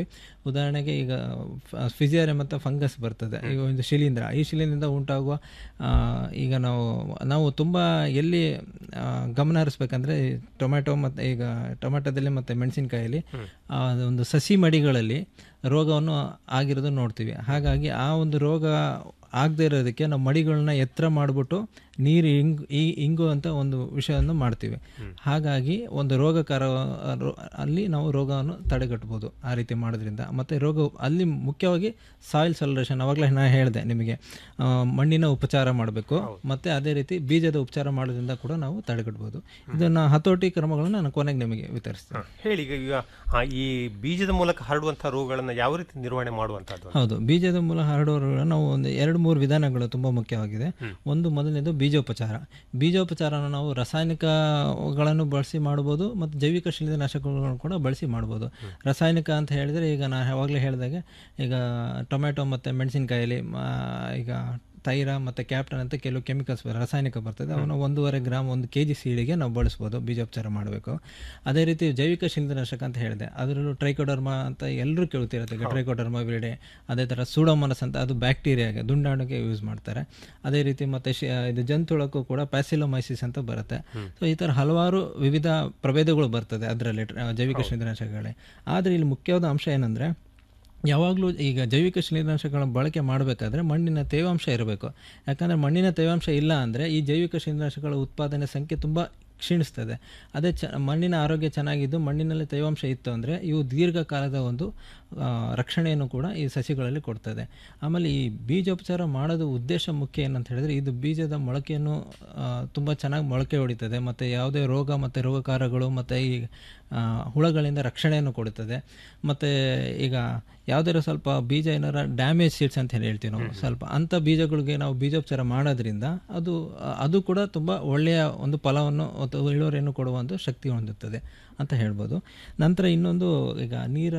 ಉದಾಹರಣೆಗೆ ಈಗ ಫಿಸಿಯರೆ ಮತ್ತು ಫಂಗಸ್ ಬರ್ತದೆ ಈಗ ಒಂದು ಶಿಲೀಂಧ್ರ ಈ ಶಿಲೀಂಧ್ರದಿಂದ ಉಂಟಾಗುವ ಆ, ಈಗ ನಾವು ನಾವು ತುಂಬ ಎಲ್ಲಿ ಆ, ಗಮನ ಹರಿಸ್ಬೇಕಂದ್ರೆ ಈ ಟೊಮ್ಯಾಟೊ ಮತ್ತು ಈಗ ಟೊಮ್ಯಾಟೊದಲ್ಲಿ ಮತ್ತು ಮೆಣಸಿನಕಾಯಲ್ಲಿ ಒಂದು ಸಸಿ ಮಡಿಗಳಲ್ಲಿ ರೋಗವನ್ನು ಆಗಿರೋದು ನೋಡ್ತೀವಿ ಹಾಗಾಗಿ ಆ ಒಂದು ರೋಗ ಆಗದೆ ಇರೋದಕ್ಕೆ ನಾವು ಮಡಿಗಳನ್ನ ಎತ್ತರ ಮಾಡಿಬಿಟ್ಟು ನೀರು ಇಂಗ್ ಈ ಇಂಗುವಂಥ ಒಂದು ವಿಷಯವನ್ನು ಮಾಡ್ತೀವಿ ಹಾಗಾಗಿ ಒಂದು ರೋಗಕಾರ ರೋ- ಅಲ್ಲಿ ನಾವು ರೋಗವನ್ನು ತಡೆಗಟ್ಬೋದು ಆ ರೀತಿ ಮಾಡೋದ್ರಿಂದ ಮತ್ತು ರೋಗ ಅಲ್ಲಿ ಮುಖ್ಯವಾಗಿ ಸಾಯಿಲ್ ಸೊಲ್ಯೂಷನ್ ಅವಾಗಲೇ ನಾನು ಹೇಳಿದೆ ನಿಮಗೆ ಆ, ಮಣ್ಣಿನ ಉಪಚಾರ ಮಾಡಬೇಕು ಮತ್ತು ಅದೇ ರೀತಿ ಬೀಜದ ಉಪಚಾರ ಮಾಡೋದ್ರಿಂದ ಕೂಡ ನಾವು ತಡೆಗಟ್ಬೋದು ಇದನ್ನು ಹತೋಟಿ ಕ್ರಮಗಳನ್ನು ನಾನು ಕೊನೆಗೆ ನಿಮಗೆ ವಿತರಿಸ್ತೇನೆ ಹೇಳಿ ಈಗ ಈಗ ಆ, ಈ ಬೀಜದ ಮೂಲಕ ಹರಡುವಂತಹ ರೋಗಗಳನ್ನು ಯಾವ ರೀತಿ ನಿರ್ವಹಣೆ ಮಾಡುವಂತಹದ್ದು ಅಂತ? ಹೌದು ಬೀಜದ ಮೂಲ ಹರಡುವ ನಾವು ಒಂದು ಎರಡು ಮೂರು ವಿಧಾನಗಳು ತುಂಬ ಮುಖ್ಯವಾಗಿದೆ ಒಂದು ಮೊದಲನೇದು ಬೀಜೋಪಚಾರ ಬೀಜೋಪಚಾರನ ನಾವು ರಾಸಾಯನಿಕಗಳನ್ನು ಬಳಸಿ ಮಾಡ್ಬೋದು ಮತ್ತು ಜೈವಿಕ ಶಿಲೀಂಧ್ರನಾಶಕಗಳನ್ನು ಕೂಡ ಬಳಸಿ ಮಾಡ್ಬೋದು ರಾಸಾಯನಿಕ ಅಂತ ಹೇಳಿದರೆ ಈಗ ನಾನು ಯಾವಾಗಲೇ ಹೇಳಿದಾಗೆ ಈಗ ಟೊಮ್ಯಾಟೊ ಮತ್ತು ಮೆಣಸಿನಕಾಯಲ್ಲಿ ಈಗ ತೈರ ಮತ್ತು ಕ್ಯಾಪ್ಟನ್ ಅಂತ ಕೆಲವು ಕೆಮಿಕಲ್ಸ್ ರಾಸಾಯನಿಕ ಬರ್ತದೆ ಅವನ್ನ ಒಂದೂವರೆ ಗ್ರಾಮ್ ಒಂದು ಕೆ ಜಿ ಸೀಳಿಗೆ ನಾವು ಬಳಸ್ಬೋದು ಬೀಜೋಪಚಾರ ಮಾಡಬೇಕು ಅದೇ ರೀತಿ ಜೈವಿಕ ಶಿಲೀಂಧ್ರನಾಶಕ ಅಂತ ಹೇಳಿದೆ ಅದರಲ್ಲೂ ಟ್ರೈಕೋಡರ್ಮ ಅಂತ ಎಲ್ಲರೂ ಕೇಳ್ತಿರುತ್ತೆ ಈಗ ಟ್ರೈಕೋಡರ್ಮ ವಿರಿಡೆ ಅದೇ ಥರ ಸೂಡೋಮನಸ್ ಅಂತ ಅದು ಬ್ಯಾಕ್ಟೀರಿಯಾಗೆ ದುಂಡಾಣುಗೆ ಯೂಸ್ ಮಾಡ್ತಾರೆ ಅದೇ ರೀತಿ ಮತ್ತು ಶಿ- ಇದು ಜಂತುಳಕ್ಕೂ ಕೂಡ ಪ್ಯಾಸಿಲೋಮೈಸಿಸ್ ಅಂತ ಬರುತ್ತೆ ಸೊ ಈ ಥರ ಹಲವಾರು ವಿವಿಧ ಪ್ರಭೇದಗಳು ಬರ್ತದೆ ಅದರಲ್ಲಿ ಜೈವಿಕ ಶಿಲೀಂಧ್ರನಾಶಕಗಳೇ ಆದರೆ ಇಲ್ಲಿ ಮುಖ್ಯವಾದ ಅಂಶ ಏನಂದರೆ ಯಾವಾಗಲೂ ಈಗ ಜೈವಿಕ ಶಿಲೀಂಧ್ರನಾಶಕಗಳನ್ನ ಬಳಕೆ ಮಾಡಬೇಕಾದ್ರೆ ಮಣ್ಣಿನ ತೇವಾಂಶ ಇರಬೇಕು ಯಾಕಂದರೆ ಮಣ್ಣಿನ ತೇವಾಂಶ ಇಲ್ಲ ಅಂದರೆ ಈ ಜೈವಿಕ ಶಿಲೀಂಧ್ರನಾಶಕಗಳ ಉತ್ಪಾದನೆ ಸಂಖ್ಯೆ ತುಂಬ ಕ್ಷೀಣಿಸ್ತದೆ ಅದೇ ಚ ಮಣ್ಣಿನ ಆರೋಗ್ಯ ಚೆನ್ನಾಗಿದ್ದು ಮಣ್ಣಿನಲ್ಲಿ ತೇವಾಂಶ ಇತ್ತು ಅಂದರೆ ಇವು ದೀರ್ಘಕಾಲದ ಒಂದು ಆ, ರಕ್ಷಣೆಯನ್ನು ಕೂಡ ಈ ಸಸಿಗಳಲ್ಲಿ ಕೊಡ್ತದೆ ಆಮೇಲೆ ಈ ಬೀಜೋಪಚಾರ ಮಾಡೋದು ಉದ್ದೇಶ ಮುಖ್ಯ ಏನಂತ ಹೇಳಿದ್ರೆ ಇದು ಬೀಜದ ಮೊಳಕೆಯನ್ನು ತುಂಬ ಚೆನ್ನಾಗಿ ಮೊಳಕೆ ಹೊಡಿತದೆ ಮತ್ತು ಯಾವುದೇ ರೋಗ ಮತ್ತು ರೋಗಕಾರಗಳು ಮತ್ತು ಈ ಆ, ಹುಳಗಳಿಂದ ರಕ್ಷಣೆಯನ್ನು ಕೊಡುತ್ತದೆ ಮತ್ತು ಈಗ ಯಾವುದಾದ್ರು ಸ್ವಲ್ಪ ಬೀಜ ಏನಾರ ಡ್ಯಾಮೇಜ್ ಸೀಡ್ಸ್ ಅಂತ ಹೇಳಿ ಹೇಳ್ತೀವಿ ನಾವು ಸ್ವಲ್ಪ ಅಂಥ ಬೀಜಗಳಿಗೆ ನಾವು ಬೀಜೋಪಚಾರ ಮಾಡೋದ್ರಿಂದ ಅದು ಅದು ಕೂಡ ತುಂಬ ಒಳ್ಳೆಯ ಒಂದು ಫಲವನ್ನು ಅಥವಾ ಇಳುವರಿಯನ್ನು ಕೊಡುವ ಒಂದು ಶಕ್ತಿ ಹೊಂದುತ್ತದೆ ಅಂತ ಹೇಳ್ಬೋದು ನಂತರ ಇನ್ನೊಂದು ಈಗ ನೀರ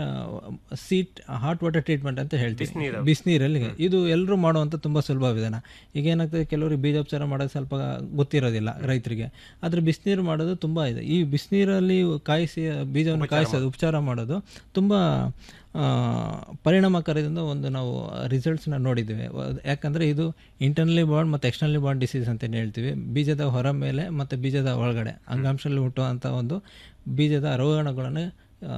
ಸೀಟ್ ಹಾಟ್ ವಾಟರ್ ಟ್ರೀಟ್ಮೆಂಟ್ ಅಂತ ಹೇಳ್ತೀವಿ ಬಿಸಿನೀರಲ್ಲಿ ಇದು ಎಲ್ಲರೂ ಮಾಡುವಂಥ ತುಂಬ ಸುಲಭ ವಿಧಾನ ಈಗ ಏನಾಗ್ತದೆ ಕೆಲವರಿಗೆ ಬೀಜೋಪಚಾರ ಮಾಡೋದು ಸ್ವಲ್ಪ ಗೊತ್ತಿರೋದಿಲ್ಲ ರೈತರಿಗೆ ಆದರೆ ಬಿಸಿನೀರು ಮಾಡೋದು ತುಂಬ ಇದೆ ಈ ಬಿಸಿನೀರಲ್ಲಿ ಕಾಯಿಸಿ ಬೀಜವನ್ನು ಕಾಯಿಸೋದು ಉಪಚಾರ ಮಾಡೋದು ತುಂಬ ಆ, ಪರಿಣಾಮಕಾರಿಯಿಂದ ಒಂದು ನಾವು ರಿಸಲ್ಟ್ಸ್ನ ನೋಡಿದ್ದೇವೆ ವ- ಯಾಕಂದರೆ ಇದು ಇಂಟರ್ನಲಿ ಬಾಂಡ್ ಮತ್ತು ಎಕ್ಸ್ಟರ್ನಲಿ ಬಾಂಡ್ ಡಿಸೀಸ್ ಅಂತಲೇ ಹೇಳ್ತೀವಿ ಬೀಜದ ಹೊರ ಮೇಲೆ ಮತ್ತು ಬೀಜದ ಒಳಗಡೆ ಅಂಗಾಂಶದಲ್ಲಿ ಹುಟ್ಟುವಂಥ ಒಂದು ಬೀಜದ ರೋಗಾಣುಗಳನ್ನು ಆ,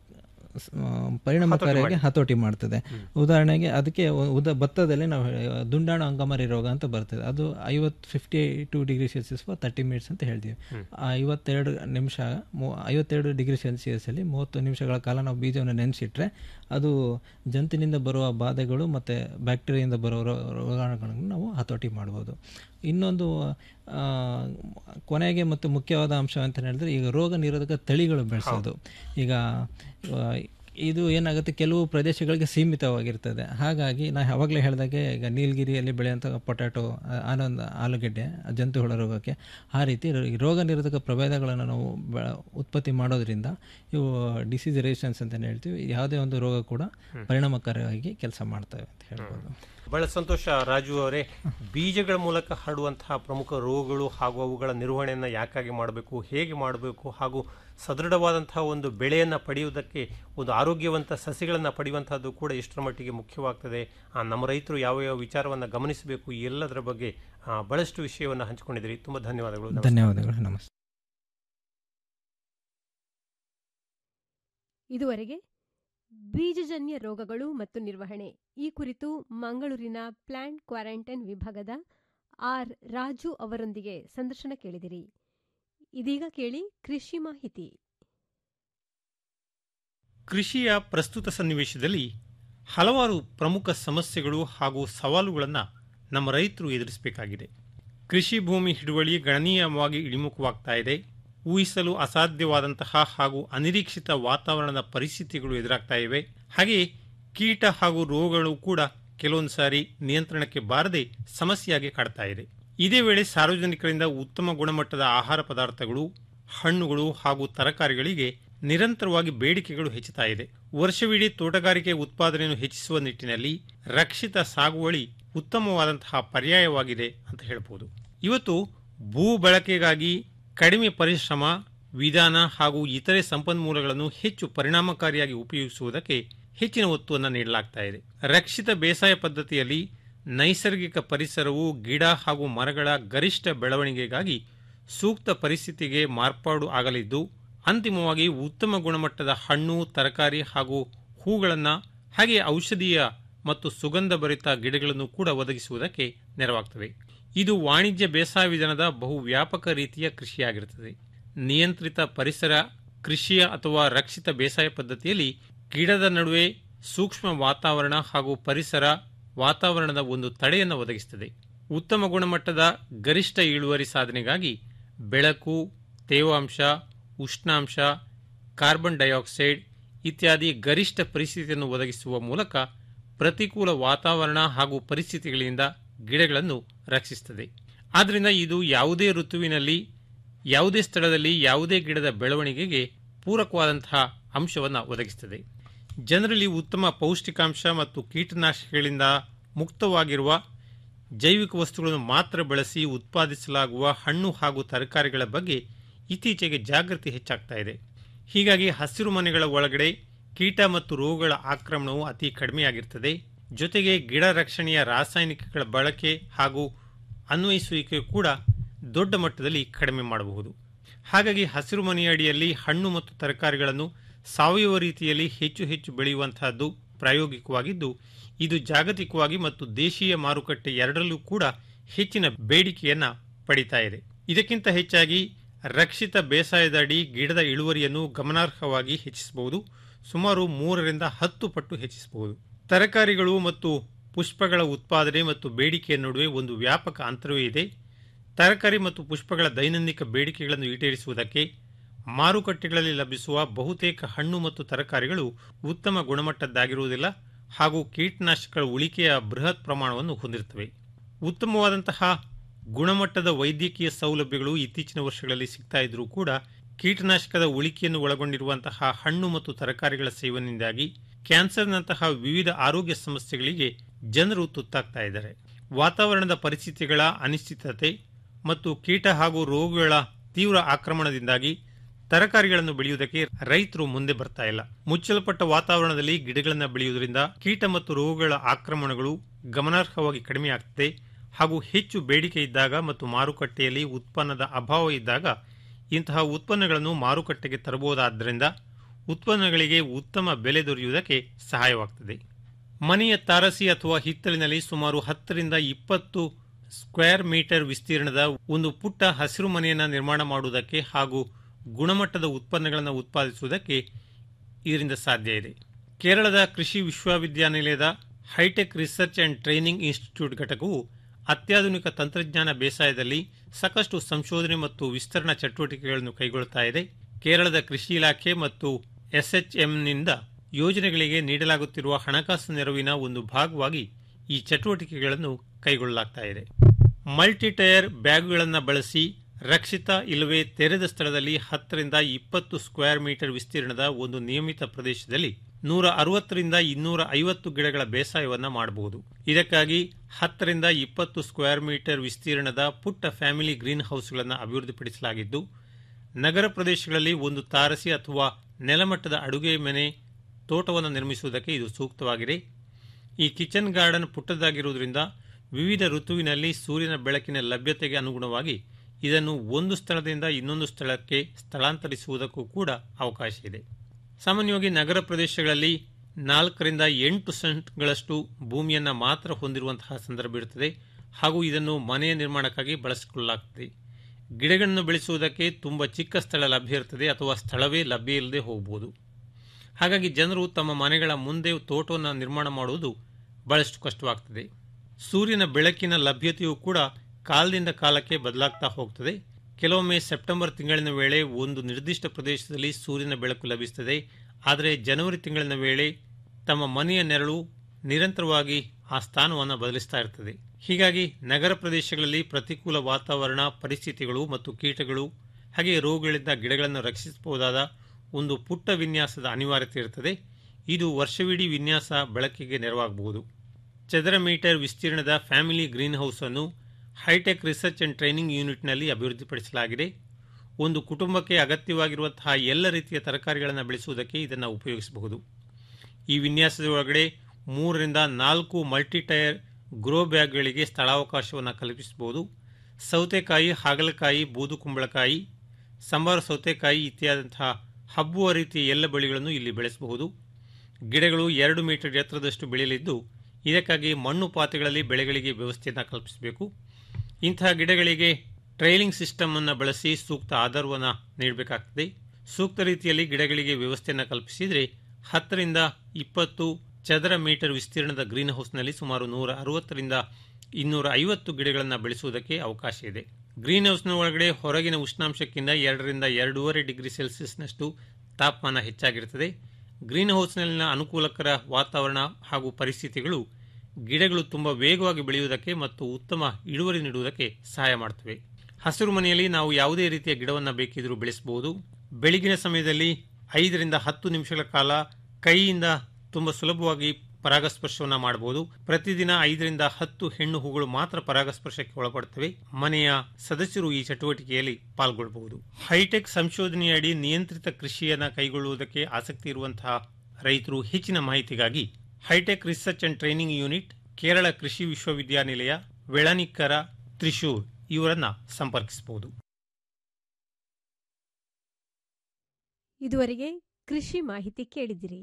ಸ್- ಆ, ಪರಿಣಾಮಕಾರಿಯಾಗಿ ಹತೋಟಿ ಮಾಡ್ತದೆ ಉದಾಹರಣೆಗೆ ಅದಕ್ಕೆ ಒ- ಉದ ಭತ್ತದಲ್ಲಿ ನಾವು ಹೇಳಿ- ದುಂಡಾಣು ಅಂಗಮಾರಿ ರೋಗ ಅಂತ ಬರ್ತದೆ ಅದು ಐವತ್ತು fifty two degree Celsius thirty minutes ಅಂತ ಹೇಳ್ತೀವಿ ಆ ಐವತ್ತೆರಡು ನಿಮಿಷ ಮೂ ಐವತ್ತೆರಡು ಡಿಗ್ರಿ ಸೆಲ್ಸಿಯಸಲ್ಲಿ ಮೂವತ್ತು ನಿಮಿಷಗಳ ಕಾಲ ನಾವು ಬೀಜವನ್ನು ನೆನೆಸಿಟ್ರೆ ಅದು ಜಂತಿನಿಂದ ಬರುವ ಬಾಧೆಗಳು ಮತ್ತು ಬ್ಯಾಕ್ಟೀರಿಯಿಂದ ಬರುವ ರೋ- ರೋಗಾಣುಗಳನ್ನು ನಾವು ಹತೋಟಿ ಮಾಡ್ಬೋದು ಇನ್ನೊಂದು ಆ, ಕೊನೆಗೆ ಮತ್ತು ಮುಖ್ಯವಾದ ಅಂಶ ಅಂತ ಹೇಳಿದ್ರೆ ಈಗ ರೋಗ ನಿರೋಧಕ ತಳಿಗಳು ಬೆಳೆಸೋದು ಈಗ ಆ, ಇದು ಏನಾಗುತ್ತೆ ಕೆಲವು ಪ್ರದೇಶಗಳಿಗೆ ಸೀಮಿತವಾಗಿರ್ತದೆ ಹಾಗಾಗಿ ನಾ ಯಾವಾಗಲೇ ಹೇಳಿದಾಗೆ ಈಗ ನೀಲಗಿರಿಯಲ್ಲಿ ಬೆಳೆಯುವಂಥ ಪೊಟ್ಯಾಟೊ ಆನಂದ ಆಲೂಗೆಡ್ಡೆ ಜಂತು ಹುಳ ರೋಗಕ್ಕೆ ಆ ರೀತಿ ರೋ- ಈ ರೋಗ ನಿರೋಧಕ ಪ್ರಭೇದಗಳನ್ನು ನಾವು ಬೆ ಉತ್ಪತ್ತಿ ಮಾಡೋದ್ರಿಂದ ಇವು ಡಿಸೀಸ್ ರೆಸಿಸ್ಟೆನ್ಸ್ ಅಂತಲೇ ಹೇಳ್ತೀವಿ ಯಾವುದೇ ಒಂದು ರೋಗ ಕೂಡ ಪರಿಣಾಮಕಾರಿಯಾಗಿ ಕೆಲಸ ಮಾಡ್ತವೆ ಅಂತ ಹೇಳ್ಬೋದು ಬಹಳ ಸಂತೋಷ ರಾಜು ಅವರೇ ಬೀಜಗಳ ಮೂಲಕ ಹರಡುವಂತಹ ಪ್ರಮುಖ ರೋಗಗಳು ಹಾಗೂ ಅವುಗಳ ನಿರ್ವಹಣೆಯನ್ನು ಯಾಕಾಗಿ ಮಾಡಬೇಕು ಹೇಗೆ ಮಾಡಬೇಕು ಹಾಗೂ ಸದೃಢವಾದಂತಹ ಒಂದು ಬೆಳೆಯನ್ನು ಪಡೆಯುವುದಕ್ಕೆ ಒಂದು ಆರೋಗ್ಯವಂತ ಸಸಿಗಳನ್ನು ಪಡೆಯುವಂತಹದ್ದು ಕೂಡ ಎಷ್ಟರ ಮಟ್ಟಿಗೆ ಮುಖ್ಯವಾಗ್ತದೆ ಆ, ನಮ್ಮ ರೈತರು ಯಾವ ಯಾವ ವಿಚಾರವನ್ನು ಗಮನಿಸಬೇಕು ಈ ಎಲ್ಲದರ ಬಗ್ಗೆ ಆ, ಬಹಳಷ್ಟು ವಿಷಯವನ್ನು ಹಂಚಿಕೊಂಡಿದ್ದೀರಿ ತುಂಬ ಧನ್ಯವಾದಗಳು ನಮಸ್ಕಾರ. ಧನ್ಯವಾದಗಳು ನಮಸ್ತೆ ಇದುವರೆಗೆ ಬೀಜಜನ್ಯ ರೋಗಗಳು ಮತ್ತು ನಿರ್ವಹಣೆ ಈ ಕುರಿತು ಮಂಗಳೂರಿನ ಪ್ಲಾಂಟ್ ಕ್ವಾರಂಟೈನ್ ವಿಭಾಗದ ಆರ್ ರಾಜು ಅವರೊಂದಿಗೆ ಸಂದರ್ಶನ ಕೇಳಿದಿರಿ ಇದೀಗ ಕೇಳಿ ಕೃಷಿ ಮಾಹಿತಿ ಕೃಷಿಯ ಪ್ರಸ್ತುತ ಸನ್ನಿವೇಶದಲ್ಲಿ ಹಲವಾರು ಪ್ರಮುಖ ಸಮಸ್ಯೆಗಳು ಹಾಗೂ ಸವಾಲುಗಳನ್ನು ನಮ್ಮ ರೈತರು ಎದುರಿಸಬೇಕಾಗಿದೆ ಕೃಷಿ ಭೂಮಿ ಹಿಡುವಳಿ ಗಣನೀಯವಾಗಿ ಇಳಿಮುಖವಾಗ್ತಾ ಇದೆ ಊಹಿಸಲು ಅಸಾಧ್ಯವಾದಂತಹ ಹಾಗೂ ಅನಿರೀಕ್ಷಿತ ವಾತಾವರಣದ ಪರಿಸ್ಥಿತಿಗಳು ಎದುರಾಗ್ತಾ ಇವೆ ಹಾಗೆಯೇ ಕೀಟ ಹಾಗೂ ರೋಗಗಳು ಕೂಡ ಕೆಲವೊಂದು ಸಾರಿ ನಿಯಂತ್ರಣಕ್ಕೆ ಬಾರದೆ ಸಮಸ್ಯೆಯಾಗಿ ಕಾಡ್ತಾ ಇದೆ ಇದೇ ವೇಳೆ ಸಾರ್ವಜನಿಕರಿಂದ ಉತ್ತಮ ಗುಣಮಟ್ಟದ ಆಹಾರ ಪದಾರ್ಥಗಳು ಹಣ್ಣುಗಳು ಹಾಗೂ ತರಕಾರಿಗಳಿಗೆ ನಿರಂತರವಾಗಿ ಬೇಡಿಕೆಗಳು ಹೆಚ್ಚುತ್ತಾ ಇದೆ ವರ್ಷವಿಡೀ ತೋಟಗಾರಿಕೆ ಉತ್ಪಾದನೆಯನ್ನು ಹೆಚ್ಚಿಸುವ ನಿಟ್ಟಿನಲ್ಲಿ ರಕ್ಷಿತ ಸಾಗುವಳಿ ಉತ್ತಮವಾದಂತಹ ಪರ್ಯಾಯವಾಗಿದೆ ಅಂತ ಹೇಳ್ಬೋದು ಇವತ್ತು ಭೂ ಬಳಕೆಗಾಗಿ ಕಡಿಮೆ ಪರಿಶ್ರಮ ವಿಧಾನ ಹಾಗೂ ಇತರೆ ಸಂಪನ್ಮೂಲಗಳನ್ನು ಹೆಚ್ಚು ಪರಿಣಾಮಕಾರಿಯಾಗಿ ಉಪಯೋಗಿಸುವುದಕ್ಕೆ ಹೆಚ್ಚಿನ ಒತ್ತುವನ್ನು ನೀಡಲಾಗ್ತಾ ಇದೆ ರಕ್ಷಿತ ಬೇಸಾಯ ಪದ್ಧತಿಯಲ್ಲಿ ನೈಸರ್ಗಿಕ ಪರಿಸರವು ಗಿಡ ಹಾಗೂ ಮರಗಳ ಗರಿಷ್ಠ ಬೆಳವಣಿಗೆಗಾಗಿ ಸೂಕ್ತ ಪರಿಸ್ಥಿತಿಗೆ ಮಾರ್ಪಾಡು ಆಗಲಿದ್ದು ಅಂತಿಮವಾಗಿ ಉತ್ತಮ ಗುಣಮಟ್ಟದ ಹಣ್ಣು ತರಕಾರಿ ಹಾಗೂ ಹೂಗಳನ್ನು ಹಾಗೆ ಔಷಧೀಯ ಮತ್ತು ಸುಗಂಧ ಭರಿತ ಗಿಡಗಳನ್ನು ಕೂಡ ಒದಗಿಸುವುದಕ್ಕೆ ನೆರವಾಗ್ತದೆ ಇದು ವಾಣಿಜ್ಯ ಬೇಸಾಯ ವಿಧಾನದ ಬಹು ವ್ಯಾಪಕ ರೀತಿಯ ಕೃಷಿಯಾಗಿರುತ್ತದೆ ನಿಯಂತ್ರಿತ ಪರಿಸರ ಕೃಷಿಯ ಅಥವಾ ರಕ್ಷಿತ ಬೇಸಾಯ ಪದ್ಧತಿಯಲ್ಲಿ ಗಿಡದ ನಡುವೆ ಸೂಕ್ಷ್ಮ ವಾತಾವರಣ ಹಾಗೂ ಪರಿಸರ ವಾತಾವರಣದ ಒಂದು ತಡೆಯನ್ನು ಒದಗಿಸುತ್ತದೆ ಉತ್ತಮ ಗುಣಮಟ್ಟದ ಗರಿಷ್ಠ ಇಳುವರಿ ಸಾಧನೆಗಾಗಿ ಬೆಳಕು ತೇವಾಂಶ ಉಷ್ಣಾಂಶ ಕಾರ್ಬನ್ ಡೈಆಕ್ಸೈಡ್ ಇತ್ಯಾದಿ ಗರಿಷ್ಠ ಪರಿಸ್ಥಿತಿಯನ್ನು ಒದಗಿಸುವ ಮೂಲಕ ಪ್ರತಿಕೂಲ ವಾತಾವರಣ ಹಾಗೂ ಪರಿಸ್ಥಿತಿಗಳಿಂದ ಗಿಡಗಳನ್ನು ರಕ್ಷಿಸುತ್ತದೆ ಆದ್ದರಿಂದ ಇದು ಯಾವುದೇ ಋತುವಿನಲ್ಲಿ ಯಾವುದೇ ಸ್ಥಳದಲ್ಲಿ ಯಾವುದೇ ಗಿಡದ ಬೆಳವಣಿಗೆಗೆ ಪೂರಕವಾದಂತಹ ಅಂಶವನ್ನು ಒದಗಿಸುತ್ತದೆ ಜನರಲ್ಲಿ ಉತ್ತಮ ಪೌಷ್ಟಿಕಾಂಶ ಮತ್ತು ಕೀಟನಾಶಕಗಳಿಂದ ಮುಕ್ತವಾಗಿರುವ ಜೈವಿಕ ವಸ್ತುಗಳನ್ನು ಮಾತ್ರ ಬಳಸಿ ಉತ್ಪಾದಿಸಲಾಗುವ ಹಣ್ಣು ಹಾಗೂ ತರಕಾರಿಗಳ ಬಗ್ಗೆ ಇತ್ತೀಚೆಗೆ ಜಾಗೃತಿ ಹೆಚ್ಚಾಗ್ತಾ ಇದೆ ಹೀಗಾಗಿ ಹಸಿರು ಮನೆಗಳ ಒಳಗಡೆ ಕೀಟ ಮತ್ತು ರೋಗಗಳ ಆಕ್ರಮಣವು ಅತಿ ಕಡಿಮೆಯಾಗಿರ್ತದೆ ಜೊತೆಗೆ ಗಿಡ ರಕ್ಷಣೆಯ ರಾಸಾಯನಿಕಗಳ ಬಳಕೆ ಹಾಗೂ ಅನ್ವಯಿಸುವಿಕೆ ಕೂಡ ದೊಡ್ಡ ಮಟ್ಟದಲ್ಲಿ ಕಡಿಮೆ ಮಾಡಬಹುದು ಹಾಗಾಗಿ ಹಸಿರು ಮನೆಯಡಿಯಲ್ಲಿ ಹಣ್ಣು ಮತ್ತು ತರಕಾರಿಗಳನ್ನು ಸಾವಯವ ರೀತಿಯಲ್ಲಿ ಹೆಚ್ಚು ಹೆಚ್ಚು ಬೆಳೆಯುವಂತಹದ್ದು ಪ್ರಾಯೋಗಿಕವಾಗಿದ್ದು ಇದು ಜಾಗತಿಕವಾಗಿ ಮತ್ತು ದೇಶೀಯ ಮಾರುಕಟ್ಟೆ ಎರಡರಲ್ಲೂ ಕೂಡ ಹೆಚ್ಚಿನ ಬೇಡಿಕೆಯನ್ನ ಪಡಿತಾ ಇದೆ ಇದಕ್ಕಿಂತ ಹೆಚ್ಚಾಗಿ ರಕ್ಷಿತ ಬೇಸಾಯದ ಅಡಿ ಗಿಡದ ಇಳುವರಿಯನ್ನು ಗಮನಾರ್ಹವಾಗಿ ಹೆಚ್ಚಿಸಬಹುದು ಸುಮಾರು ಮೂರರಿಂದ ಹತ್ತು ಪಟ್ಟು ಹೆಚ್ಚಿಸಬಹುದು ತರಕಾರಿಗಳು ಮತ್ತು ಪುಷ್ಪಗಳ ಉತ್ಪಾದನೆ ಮತ್ತು ಬೇಡಿಕೆಯ ನಡುವೆ ಒಂದು ವ್ಯಾಪಕ ಅಂತರವೇ ಇದೆ ತರಕಾರಿ ಮತ್ತು ಪುಷ್ಪಗಳ ದೈನಂದಿನ ಬೇಡಿಕೆಗಳನ್ನು ಈಡೇರಿಸುವುದಕ್ಕೆ ಮಾರುಕಟ್ಟೆಗಳಲ್ಲಿ ಲಭಿಸುವ ಬಹುತೇಕ ಹಣ್ಣು ಮತ್ತು ತರಕಾರಿಗಳು ಉತ್ತಮ ಗುಣಮಟ್ಟದ್ದಾಗಿರುವುದಿಲ್ಲ ಹಾಗೂ ಕೀಟನಾಶಕಗಳ ಉಳಿಕೆಯ ಬೃಹತ್ ಪ್ರಮಾಣವನ್ನು ಹೊಂದಿರುತ್ತವೆ ಉತ್ತಮವಾದಂತಹ ಗುಣಮಟ್ಟದ ವೈದ್ಯಕೀಯ ಸೌಲಭ್ಯಗಳು ಇತ್ತೀಚಿನ ವರ್ಷಗಳಲ್ಲಿ ಸಿಗ್ತಾ ಇದ್ರೂ ಕೂಡ ಕೀಟನಾಶಕದ ಉಳಿಕೆಯನ್ನು ಒಳಗೊಂಡಿರುವಂತಹ ಹಣ್ಣು ಮತ್ತು ತರಕಾರಿಗಳ ಸೇವನೆಯಿಂದಾಗಿ ಕ್ಯಾನ್ಸರ್ನಂತಹ ವಿವಿಧ ಆರೋಗ್ಯ ಸಮಸ್ಯೆಗಳಿಗೆ ಜನರು ತುತ್ತಾಗ್ತಾ ಇದ್ದಾರೆ ವಾತಾವರಣದ ಪರಿಸ್ಥಿತಿಗಳ ಅನಿಶ್ಚಿತತೆ ಮತ್ತು ಕೀಟ ಹಾಗೂ ರೋಗಗಳ ತೀವ್ರ ಆಕ್ರಮಣದಿಂದಾಗಿ ತರಕಾರಿಗಳನ್ನು ಬೆಳೆಯುವುದಕ್ಕೆ ರೈತರು ಮುಂದೆ ಬರ್ತಾ ಇಲ್ಲ ಮುಚ್ಚಲ್ಪಟ್ಟ ವಾತಾವರಣದಲ್ಲಿ ಗಿಡಗಳನ್ನು ಬೆಳೆಯುವುದರಿಂದ ಕೀಟ ಮತ್ತು ರೋಗಗಳ ಆಕ್ರಮಣಗಳು ಗಮನಾರ್ಹವಾಗಿ ಕಡಿಮೆಯಾಗ್ತದೆ ಹಾಗೂ ಹೆಚ್ಚು ಬೇಡಿಕೆ ಇದ್ದಾಗ ಮತ್ತು ಮಾರುಕಟ್ಟೆಯಲ್ಲಿ ಉತ್ಪನ್ನದ ಅಭಾವ ಇದ್ದಾಗ ಇಂತಹ ಉತ್ಪನ್ನಗಳನ್ನು ಮಾರುಕಟ್ಟೆಗೆ ತರಬಹುದಾದ್ದರಿಂದ ಉತ್ಪನ್ನಗಳಿಗೆ ಉತ್ತಮ ಬೆಲೆ ದೊರೆಯುವುದಕ್ಕೆ ಸಹಾಯವಾಗುತ್ತದೆ ಮನೆಯ ತಾರಸಿ ಅಥವಾ ಹಿತ್ತಲಿನಲ್ಲಿ ಸುಮಾರು ಹತ್ತರಿಂದ ಇಪ್ಪತ್ತು ಸ್ಕ್ವೇರ್ ಮೀಟರ್ ವಿಸ್ತೀರ್ಣದ ಒಂದು ಪುಟ್ಟ ಹಸಿರು ಮನೆಯನ್ನು ನಿರ್ಮಾಣ ಮಾಡುವುದಕ್ಕೆ ಹಾಗೂ ಗುಣಮಟ್ಟದ ಉತ್ಪನ್ನಗಳನ್ನು ಉತ್ಪಾದಿಸುವುದಕ್ಕೆ ಇದರಿಂದ ಸಾಧ್ಯ ಇದೆ ಕೇರಳದ ಕೃಷಿ ವಿಶ್ವವಿದ್ಯಾನಿಲಯದ hi tech research and training institute ಘಟಕವು ಅತ್ಯಾಧುನಿಕ ತಂತ್ರಜ್ಞಾನ ಬೇಸಾಯದಲ್ಲಿ ಸಾಕಷ್ಟು ಸಂಶೋಧನೆ ಮತ್ತು ವಿಸ್ತರಣಾ ಚಟುವಟಿಕೆಗಳನ್ನು ಕೈಗೊಳ್ಳುತ್ತಾ ಇದೆ ಕೇರಳದ ಕೃಷಿ ಇಲಾಖೆ ಮತ್ತು ಎಸ್ಎಚ್ಎಂನಿಂದ ಯೋಜನೆಗಳಿಗೆ ನೀಡಲಾಗುತ್ತಿರುವ ಹಣಕಾಸು ನೆರವಿನ ಒಂದು ಭಾಗವಾಗಿ ಈ ಚಟುವಟಿಕೆಗಳನ್ನು ಕೈಗೊಳ್ಳಲಾಗ್ತಾ ಇದೆ ಮಲ್ಟಿ ಟೈರ್ ಬ್ಯಾಗ್ಗಳನ್ನು ಬಳಸಿ ರಕ್ಷಿತ ಇಲ್ಲವೇ ತೆರೆದ ಸ್ಥಳದಲ್ಲಿ ಹತ್ತರಿಂದ ಇಪ್ಪತ್ತು ಸ್ಕ್ವೇರ್ ಮೀಟರ್ ವಿಸ್ತೀರ್ಣದ ಒಂದು ನಿಯಮಿತ ಪ್ರದೇಶದಲ್ಲಿ ನೂರ ಅರವತ್ತರಿಂದ ಇನ್ನೂರ ಐವತ್ತು ಗಿಡಗಳ ಬೇಸಾಯವನ್ನ ಮಾಡಬಹುದು ಇದಕ್ಕಾಗಿ ಹತ್ತರಿಂದ ಇಪ್ಪತ್ತು ಸ್ಕ್ವೇರ್ ಮೀಟರ್ ವಿಸ್ತೀರ್ಣದ ಪುಟ್ಟ ಫ್ಯಾಮಿಲಿ ಗ್ರೀನ್ ಹೌಸ್ಗಳನ್ನು ಅಭಿವೃದ್ಧಿಪಡಿಸಲಾಗಿದ್ದು ನಗರ ಪ್ರದೇಶಗಳಲ್ಲಿ ಒಂದು ತಾರಸಿ ಅಥವಾ ನೆಲಮಟ್ಟದ ಅಡುಗೆ ಮನೆ ತೋಟವನ್ನು ನಿರ್ಮಿಸುವುದಕ್ಕೆ ಇದು ಸೂಕ್ತವಾಗಿದೆ ಈ ಕಿಚನ್ ಗಾರ್ಡನ್ ಪುಟ್ಟದಾಗಿರುವುದರಿಂದ ವಿವಿಧ ಋತುವಿನಲ್ಲಿ ಸೂರ್ಯನ ಬೆಳಕಿನ ಲಭ್ಯತೆಗೆ ಅನುಗುಣವಾಗಿ ಇದನ್ನು ಒಂದು ಸ್ಥಳದಿಂದ ಇನ್ನೊಂದು ಸ್ಥಳಕ್ಕೆ ಸ್ಥಳಾಂತರಿಸುವುದಕ್ಕೂ ಕೂಡ ಅವಕಾಶ ಇದೆ ಸಾಮಾನ್ಯವಾಗಿ ನಗರ ಪ್ರದೇಶಗಳಲ್ಲಿ ನಾಲ್ಕರಿಂದ ಎಂಟು ಸೆಂಟ್ಗಳಷ್ಟು ಭೂಮಿಯನ್ನು ಮಾತ್ರ ಹೊಂದಿರುವಂತಹ ಸಂದರ್ಭ ಇರುತ್ತದೆ ಹಾಗೂ ಇದನ್ನು ಮನೆಯ ನಿರ್ಮಾಣಕ್ಕಾಗಿ ಬಳಸಿಕೊಳ್ಳಲಾಗುತ್ತದೆ ಗಿಡಗಳನ್ನು ಬೆಳೆಸುವುದಕ್ಕೆ ತುಂಬ ಚಿಕ್ಕ ಸ್ಥಳ ಲಭ್ಯ ಇರುತ್ತದೆ ಅಥವಾ ಸ್ಥಳವೇ ಲಭ್ಯ ಇಲ್ಲದೆ ಹೋಗಬಹುದು ಹಾಗಾಗಿ ಜನರು ತಮ್ಮ ಮನೆಗಳ ಮುಂದೆ ತೋಟವನ್ನು ನಿರ್ಮಾಣ ಮಾಡುವುದು ಬಹಳಷ್ಟು ಕಷ್ಟವಾಗ್ತದೆ ಸೂರ್ಯನ ಬೆಳಕಿನ ಲಭ್ಯತೆಯೂ ಕೂಡ ಕಾಲದಿಂದ ಕಾಲಕ್ಕೆ ಬದಲಾಗ್ತಾ ಹೋಗ್ತದೆ ಕೆಲವೊಮ್ಮೆ ಸೆಪ್ಟೆಂಬರ್ ತಿಂಗಳಿನ ವೇಳೆ ಒಂದು ನಿರ್ದಿಷ್ಟ ಪ್ರದೇಶದಲ್ಲಿ ಸೂರ್ಯನ ಬೆಳಕು ಲಭಿಸುತ್ತದೆ ಆದರೆ ಜನವರಿ ತಿಂಗಳಿನ ವೇಳೆ ತಮ್ಮ ಮನೆಯ ನೆರಳು ನಿರಂತರವಾಗಿ ಆ ಸ್ಥಾನವನ್ನು ಬದಲಿಸ್ತಾ ಇರ್ತದೆ ಹೀಗಾಗಿ ನಗರ ಪ್ರದೇಶಗಳಲ್ಲಿ ಪ್ರತಿಕೂಲ ವಾತಾವರಣ ಪರಿಸ್ಥಿತಿಗಳು ಮತ್ತು ಕೀಟಗಳು ಹಾಗೆ ರೋಗಗಳಿಂದ ಗಿಡಗಳನ್ನು ರಕ್ಷಿಸಬಹುದಾದ ಒಂದು ಪುಟ್ಟ ವಿನ್ಯಾಸದ ಅನಿವಾರ್ಯತೆ ಇರುತ್ತದೆ ಇದು ವರ್ಷವಿಡೀ ವಿನ್ಯಾಸ ಬಳಕೆಗೆ ನೆರವಾಗಬಹುದು ಚದರ ಮೀಟರ್ ವಿಸ್ತೀರ್ಣದ ಫ್ಯಾಮಿಲಿ ಗ್ರೀನ್ ಹೌಸ್ ಅನ್ನು ಹೈಟೆಕ್ ರಿಸರ್ಚ್ ಅಂಡ್ ಟ್ರೈನಿಂಗ್ ಯೂನಿಟ್ನಲ್ಲಿ ಅಭಿವೃದ್ಧಿಪಡಿಸಲಾಗಿದೆ ಒಂದು ಕುಟುಂಬಕ್ಕೆ ಅಗತ್ಯವಾಗಿರುವಂತಹ ಎಲ್ಲ ರೀತಿಯ ತರಕಾರಿಗಳನ್ನು ಬೆಳೆಸುವುದಕ್ಕೆ ಇದನ್ನು ಉಪಯೋಗಿಸಬಹುದು ಈ ವಿನ್ಯಾಸದ ಒಳಗಡೆ ಮೂರರಿಂದ ನಾಲ್ಕು ಮಲ್ಟಿ ಟೈರ್ ಗ್ರೋ ಬ್ಯಾಗ್ಗಳಿಗೆ ಸ್ಥಳಾವಕಾಶವನ್ನು ಕಲ್ಪಿಸಬಹುದು ಸೌತೆಕಾಯಿ ಹಾಗಲಕಾಯಿ ಬೂದು ಕುಂಬಳಕಾಯಿ ಸಂಬಾರ ಸೌತೆಕಾಯಿ ಇತ್ಯಾದಂತಹ ಹಬ್ಬುವ ರೀತಿಯ ಎಲ್ಲ ಬೆಳೆಗಳನ್ನು ಇಲ್ಲಿ ಬೆಳೆಸಬಹುದು ಗಿಡಗಳು ಎರಡು ಮೀಟರ್ ಎತ್ತರದಷ್ಟು ಬೆಳೆಯಲಿದ್ದು ಇದಕ್ಕಾಗಿ ಮಣ್ಣು ಪಾತ್ರೆಗಳಲ್ಲಿ ಬೆಳೆಗಳಿಗೆ ವ್ಯವಸ್ಥೆಯನ್ನು ಕಲ್ಪಿಸಬೇಕು ಇಂತಹ ಗಿಡಗಳಿಗೆ ಟ್ರೈಲಿಂಗ್ ಸಿಸ್ಟಮ್ ಅನ್ನು ಬಳಸಿ ಸೂಕ್ತ ಆಧಾರವನ್ನು ನೀಡಬೇಕಾಗ್ತದೆ ಸೂಕ್ತ ರೀತಿಯಲ್ಲಿ ಗಿಡಗಳಿಗೆ ವ್ಯವಸ್ಥೆಯನ್ನು ಕಲ್ಪಿಸಿದರೆ ಹತ್ತರಿಂದ ಇಪ್ಪತ್ತು ಚದರ ಮೀಟರ್ ವಿಸ್ತೀರ್ಣದ ಗ್ರೀನ್ ಹೌಸ್ನಲ್ಲಿ ಸುಮಾರು ನೂರ ಅರವತ್ತರಿಂದ ಇನ್ನೂರ ಐವತ್ತು ಗಿಡಗಳನ್ನು ಬೆಳೆಸುವುದಕ್ಕೆ ಅವಕಾಶ ಇದೆ ಗ್ರೀನ್ ಹೌಸ್ನ ಒಳಗಡೆ ಹೊರಗಿನ ಉಷ್ಣಾಂಶಕ್ಕಿಂತ ಎರಡರಿಂದ ಎರಡೂವರೆ ಡಿಗ್ರಿ ಸೆಲ್ಸಿಯಸ್ನಷ್ಟು ತಾಪಮಾನ ಹೆಚ್ಚಾಗಿರುತ್ತದೆ ಗ್ರೀನ್ ಹೌಸ್ನಲ್ಲಿನ ಅನುಕೂಲಕರ ವಾತಾವರಣ ಹಾಗೂ ಪರಿಸ್ಥಿತಿಗಳು ಗಿಡಗಳು ತುಂಬ ವೇಗವಾಗಿ ಬೆಳೆಯುವುದಕ್ಕೆ ಮತ್ತು ಉತ್ತಮ ಇಳುವರಿ ನೀಡುವುದಕ್ಕೆ ಸಹಾಯ ಮಾಡ್ತವೆ ಹಸಿರು ಮನೆಯಲ್ಲಿ ನಾವು ಯಾವುದೇ ರೀತಿಯ ಗಿಡವನ್ನು ಬೇಕಿದ್ರೂ ಬೆಳೆಸಬಹುದು ಬೆಳಗಿನ ಸಮಯದಲ್ಲಿ ಐದರಿಂದ ಹತ್ತು ನಿಮಿಷಗಳ ಕಾಲ ಕೈಯಿಂದ ತುಂಬ ಸುಲಭವಾಗಿ ಪರಾಗಸ್ಪರ್ಶವನ್ನು ಮಾಡಬಹುದು ಪ್ರತಿದಿನ ಐದರಿಂದ ಹತ್ತು ಹೆಣ್ಣು ಹೂಗಳು ಮಾತ್ರ ಪರಾಗಸ್ಪರ್ಶಕ್ಕೆ ಒಳಪಡುತ್ತವೆ ಮನೆಯ ಸದಸ್ಯರು ಈ ಚಟುವಟಿಕೆಯಲ್ಲಿ ಪಾಲ್ಗೊಳ್ಳಬಹುದು ಹೈಟೆಕ್ ಸಂಶೋಧನೆಯಡಿ ನಿಯಂತ್ರಿತ ಕೃಷಿಯನ್ನು ಕೈಗೊಳ್ಳುವುದಕ್ಕೆ ಆಸಕ್ತಿ ಇರುವಂತಹ ರೈತರು ಹೆಚ್ಚಿನ ಮಾಹಿತಿಗಾಗಿ hi tech research and training unit Kerala ಕೃಷಿ ವಿಶ್ವವಿದ್ಯಾನಿಲಯ ವೆಳನಿಕ್ಕರ ತ್ರಿಶೂರ್ ಇವರನ್ನ ಸಂಪರ್ಕಿಸಬಹುದು ಇದುವರೆಗೆ ಕೃಷಿ ಮಾಹಿತಿ ಕೇಳಿದಿರಿ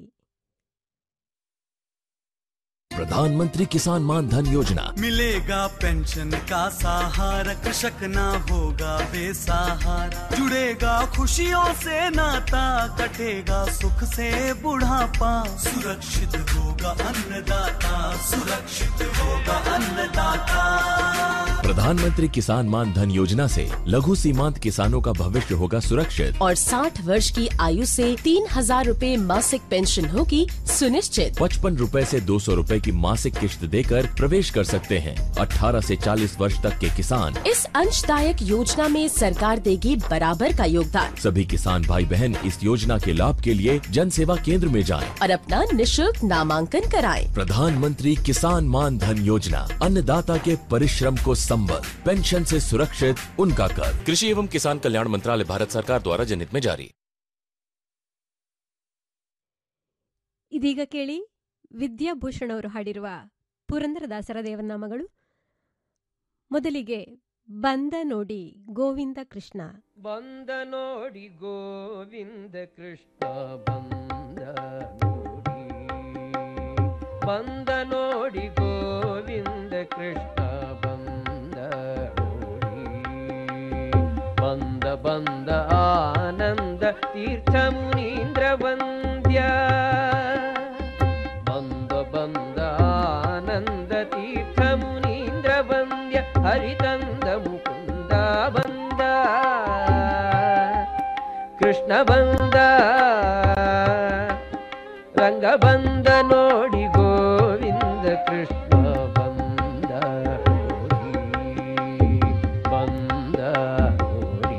प्रधानमंत्री किसान मान धन योजना मिलेगा पेंशन का सहारा कृषक ना होगा बेसहारा जुड़ेगा खुशियों से नाता कटेगा सुख से बुढ़ापा सुरक्षित होगा अन्नदाता सुरक्षित होगा अन्नदाता प्रधानमंत्री किसान मान धन योजना से लघु सीमांत किसानों का भविष्य होगा सुरक्षित और 60 वर्ष की आयु से तीन हजार रूपए मासिक पेंशन होगी सुनिश्चित पचपन रूपए से दो सौ रूपए की मासिक किश्त देकर प्रवेश कर सकते हैं 18 से 40 वर्ष तक के किसान इस अंशदायक योजना में सरकार देगी बराबर का योगदान सभी किसान भाई बहन इस योजना के लाभ के लिए जन सेवा केंद्र में जाएं। और अपना निशुल्क नामांकन कराएं। प्रधानमंत्री किसान मान धन योजना अन्नदाता के परिश्रम को संबल पेंशन से सुरक्षित उनका कर कृषि एवं किसान कल्याण मंत्रालय भारत सरकार द्वारा जनहित में जारी ಇದೀಗ ಕೇಳಿ ವಿದ್ಯಾಭೂಷಣ್ ಅವರು ಹಾಡಿರುವ ಪುರಂದರದಾಸರ ದೇವನಾಮಗಳು ಮೊದಲಿಗೆ ಬಂದ ನೋಡಿ ಗೋವಿಂದ ಕೃಷ್ಣ ಬಂದ ನೋಡಿ ಗೋವಿಂದ ಕೃಷ್ಣ ಬಂದ ನೋಡಿ ಬಂದ ನೋಡಿ ಗೋವಿಂದ ಕೃಷ್ಣ ಬಂದ ನೋಡಿ ಬಂದ ಬಂದ ಆನಂದ ತೀರ್ಥ ಮುನೀಂದ್ರ ವಂದ್ಯ ಬಂದ ಬಂದ ಆನಂದ ತೀರ್ಥ ಮುನೀಂದ್ರ ವಂದ್ಯ ಹರಿತಂದ ಮುಕುಂದ ಬಂದ ಕೃಷ್ಣ ಬಂದ ರಂಗ ಬಂದ ನೋಡಿ ಗೋವಿಂದ ಕೃಷ್ಣ ಬಂದ ನೋಡಿ ಬಂದ ನೋಡಿ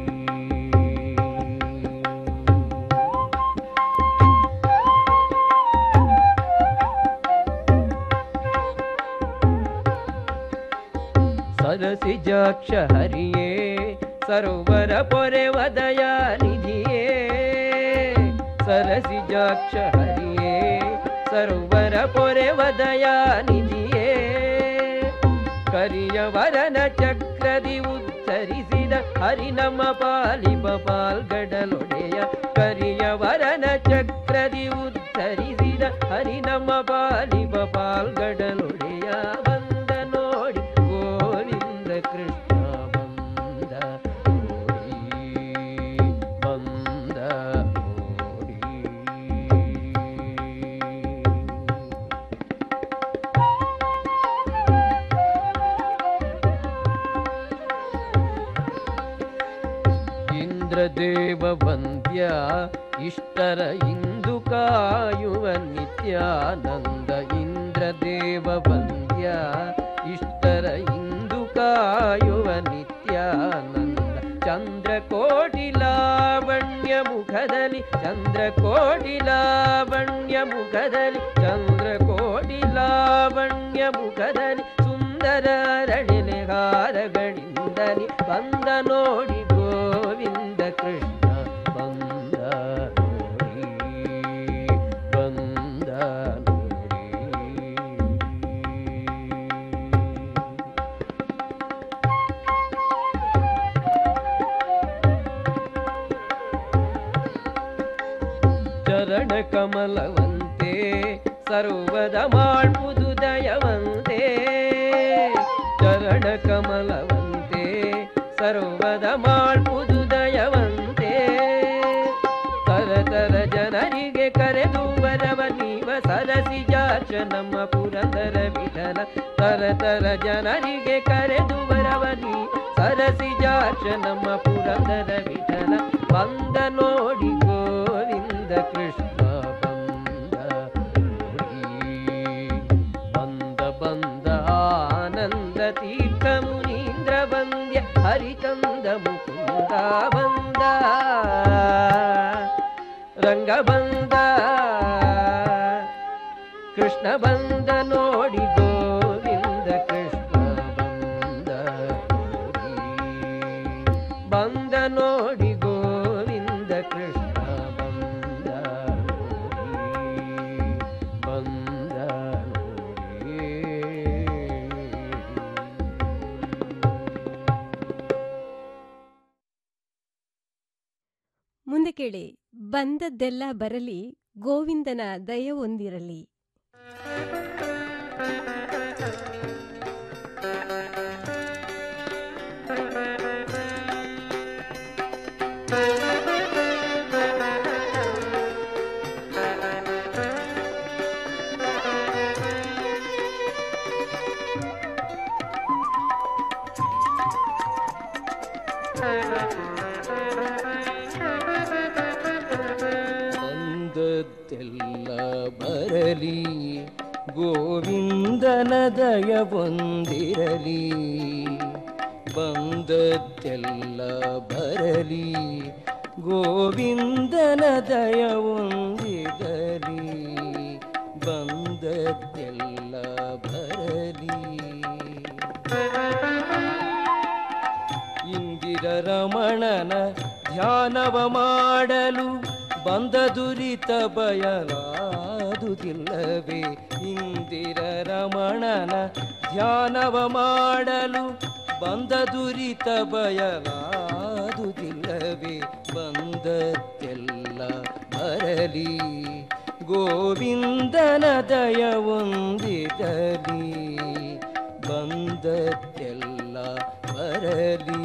ಸರಸಿಜಾಕ್ಷ ಹರಿಯೇ ಸರೋವರ ಪೊರೆವದಯ ನಿಧಿಯೇ ಸರಸಿಜಾಕ್ಷ ಹರಿಯೇ ಸರೋವರ ಪೊರೆವದಯ ನಿಧಿಯೇ ಕರಿಯವರನ ಚಕ್ರದಿ ಉತ್ತರಿಸಿದ ಹರಿ ನಮ್ಮ ಪಾಲಿಪ ಪಾಲ್ಗಡಲೊಡೆಯ ಕರಿಯವರನ ಚಕ್ರದಿ ಉತ್ತರಿಸಿದ ಹರಿ ನಮ್ಮ ಪಾಲಿಪ ಪಾಲ್ಗಡಲೊಡೆಯ ಬಂದ ನೋಡಿ ಗೋವಿಂದ ಕೃಷ್ಣ ಬಂದ ನೋಡಿ ಬಂದ ನೋಡಿ ಇಂದ್ರದೇವ ವಂದ್ಯ ಇಷ್ಟರ ಇಂದು ಕಾಯುವ ನಿತ್ಯಾನಂದ ಇಂದ್ರದೇವ ವಂದ್ಯ ಇಷ್ಟರ ಇಂದು ಕಾಯುವ ನಿತ್ಯಾನಂದ ಚಂದ್ರಕೋಟಿ ಲಾವಣ್ಯ ಮುಖದಲ್ಲಿ ಚಂದ್ರಕೋಟಿ ಲಾವಣ್ಯ ಮುಖದಲ್ಲಿ ಚಂದ್ರಕೋಟಿ ಲಾವಣ್ಯ ಮುಖದಲ್ಲಿ ಸುಂದರ ರಣಿಲೆಗಾರಗಳಿಂದಲಿ ಬಂದ ನೋಡಿ ಗೋವಿಂದ ಕೃಷ್ಣ ಬಂದ ನೋಡಿ ಬಂದ ಚರಣ ಕಮಲವಂತೆ ಸರ್ವದ ಮಾಡ್ಬುದು ದಯವಂತೆ ಚರಣ ಕಮಲವಂತೆ ಸರ್ವದ ಮಾಡ್ಬುದು ದಯವಂತೆ ತರತರ ಜನರಿಗೆ ಕರೆದು ಬರವ ನೀವ ಸರಸಿ ಜಾಚ ನಮ್ಮ ಪುರಂದರ ವಿಠಲ ತರತರ ಜನರಿಗೆ ಕರೆದು ಬರವ ನೀ ಸರಸಿ ಜಾಚ ನಮ್ಮ ಪುರಂದರ ವಿಠಲ ಬಂದ ನೋಡಿ ಗೋವಿಂದ ಕೃಷ್ಣ ಬಂದ ನೋಡಿ ಬಂದ ಬಂದ ಆನಂದ ತೀರ್ಥ ಮುನೀಂದ್ರ ಬಂದ್ಯ ಹರಿಚಂದ ಮುಕುಂದ ಬಂದ ರಂಗ ಬಂದ ಕೃಷ್ಣ ಬಂದ ನೋಡಿ ಗೋವಿಂದ ಕೃಷ್ಣ ಬಂದ ನೋಡಿ ಬಂದ ನೋಡಿ ಗೋವಿಂದ ಕೃಷ್ಣ ಬಂದ ನೋಡಿ ಬಂದ ಮುಂದೆ ಕೇಳಿ ಬಂದದ್ದೆಲ್ಲ ಬರಲಿ ಗೋವಿಂದನ ದಯವೊಂದಿರಲಿ ಬಂದದ್ದೆಲ್ಲ ಬರಲಿ ಗೋವಿಂದನ ದಯವೊಂದಿರಲಿ ಬಂದದ್ದೆಲ್ಲ ಬರಲಿ ಗೋವಿಂದನ ದಯವೊಂದಿರಲಿ ಬಂದದ್ದೆಲ್ಲ ಬರಲಿ ಇಂದಿರ ರಮಣನ ಧ್ಯಾನವ ಮಾಡಲು ಬಂದ ದುರಿತ ಬಯಲಾದುದಿಲ್ಲವೇ ಇಂದಿರ ರಮಣನ ಧ್ಯಾನವ ಮಾಡಲು ಬಂದ ದುರಿತ ಬಯಲಾದುದಿಲ್ಲವೇ ಬಂದದ್ದೆಲ್ಲ ಬರಲಿ ಗೋವಿಂದನ ದಯವೊಂದಿರಲಿ ಬಂದದ್ದೆಲ್ಲ ಬರಲಿ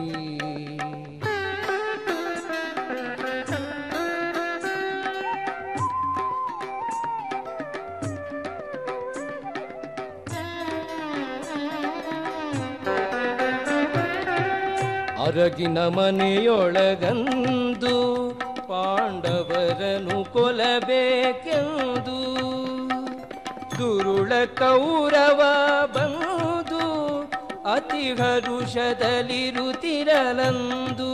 ಅರಗಿನ ಮನೆಯೊಳಗಂದು ಪಾಂಡವರನು ಕೊಲಬೇಕೆಂದು ದುರುಳ ಕೌರವ ಬಂದು ಅತಿ ಹರುಷದಲ್ಲಿರುತ್ತಿರಲಂದು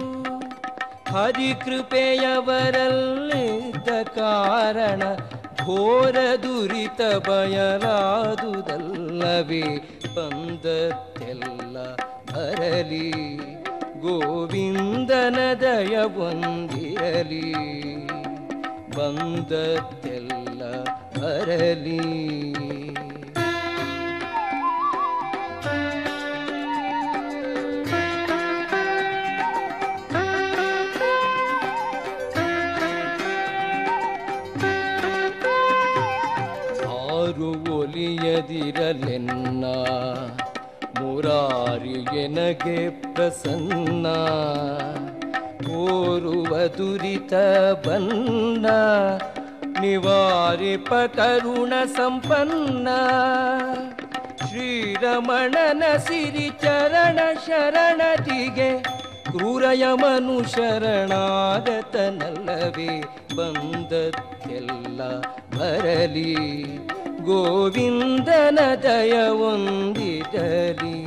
ಹರಿಕೃಪೆಯವರಲ್ಲಿದ್ದ ಕಾರಣ ಘೋರ ದುರಿತ ಬಯಲಾದುದಲ್ಲವೇ ಬಂದತ್ತೆಲ್ಲ ಬರಲಿ ಗೋವಿಂದನ ದಯವೊಂದಿರಲಿ ಬಂದತ್ತೆಲ್ಲ ಬರಲಿ ಆರು ಒಲಿಯದಿರಲೆನ್ನ ಮುರಾರಿಗೆನಗೆ ಪ್ರಸನ್ನ ಓರುವ ದುರಿತ ಬನ್ನ ನಿವಾರಿಪ ಕರುಣ ಸಂಪನ್ನ ಶ್ರೀರಮಣನ ಸಿರಿ ಚರಣ ಶರಣತಿಗೆ ಕ್ರೂರಯಮನು ಶರಣಾಗತನಲ್ಲವೇ ಬಂದತ್ತೆಲ್ಲ ಬರಲಿ ಗೋವಿಂದನ ದಯವೊಂದಿರಲಿ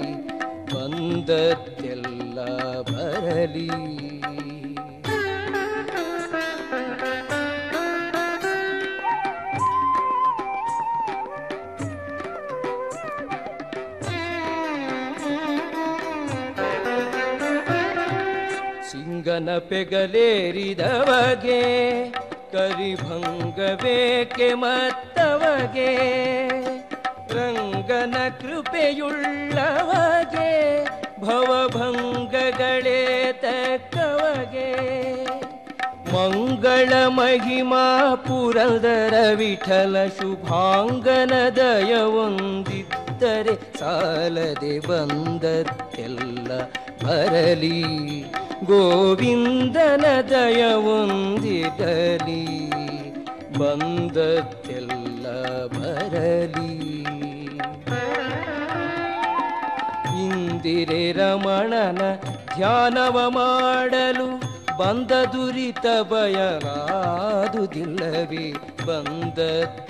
ಬಂದತ್ತೆಲ್ಲ ಬರಲಿ ಸಿಂಗನ ಪೆಗಲೇರಿದವಗೆ ಕರಿಭಂಗವೇಕೆ ಮತ್ತವಗೆ ರಂಗನ ಕೃಪೆಯುಳ್ಳವಗೆ ಭವಭಂಗಗಳೇ ತಕ್ಕವಗೆ ಮಂಗಳ ಮಂಗಳ ಮಹಿಮಾ ಪುರಂದರ ವಿಠಲ ಶುಭಾಂಗನ ದಯವೊಂದಿದ್ದರೆ ಸಾಲದೆ ಬಂದದ್ದೆಲ್ಲ ಬರಲಿ ಗೋವಿಂದನ ದಯವೊಂದಿರಲಿ ಬಂದದ್ದೆಲ್ಲ ಬರಲಿ ಇಂದಿರೆ ರಮಣನ ಧ್ಯಾನವ ಮಾಡಲು ಬಂದ ದುರಿತ ಬಯಲಾದುದಿಲ್ಲವೇ ಬಂದದ್ದ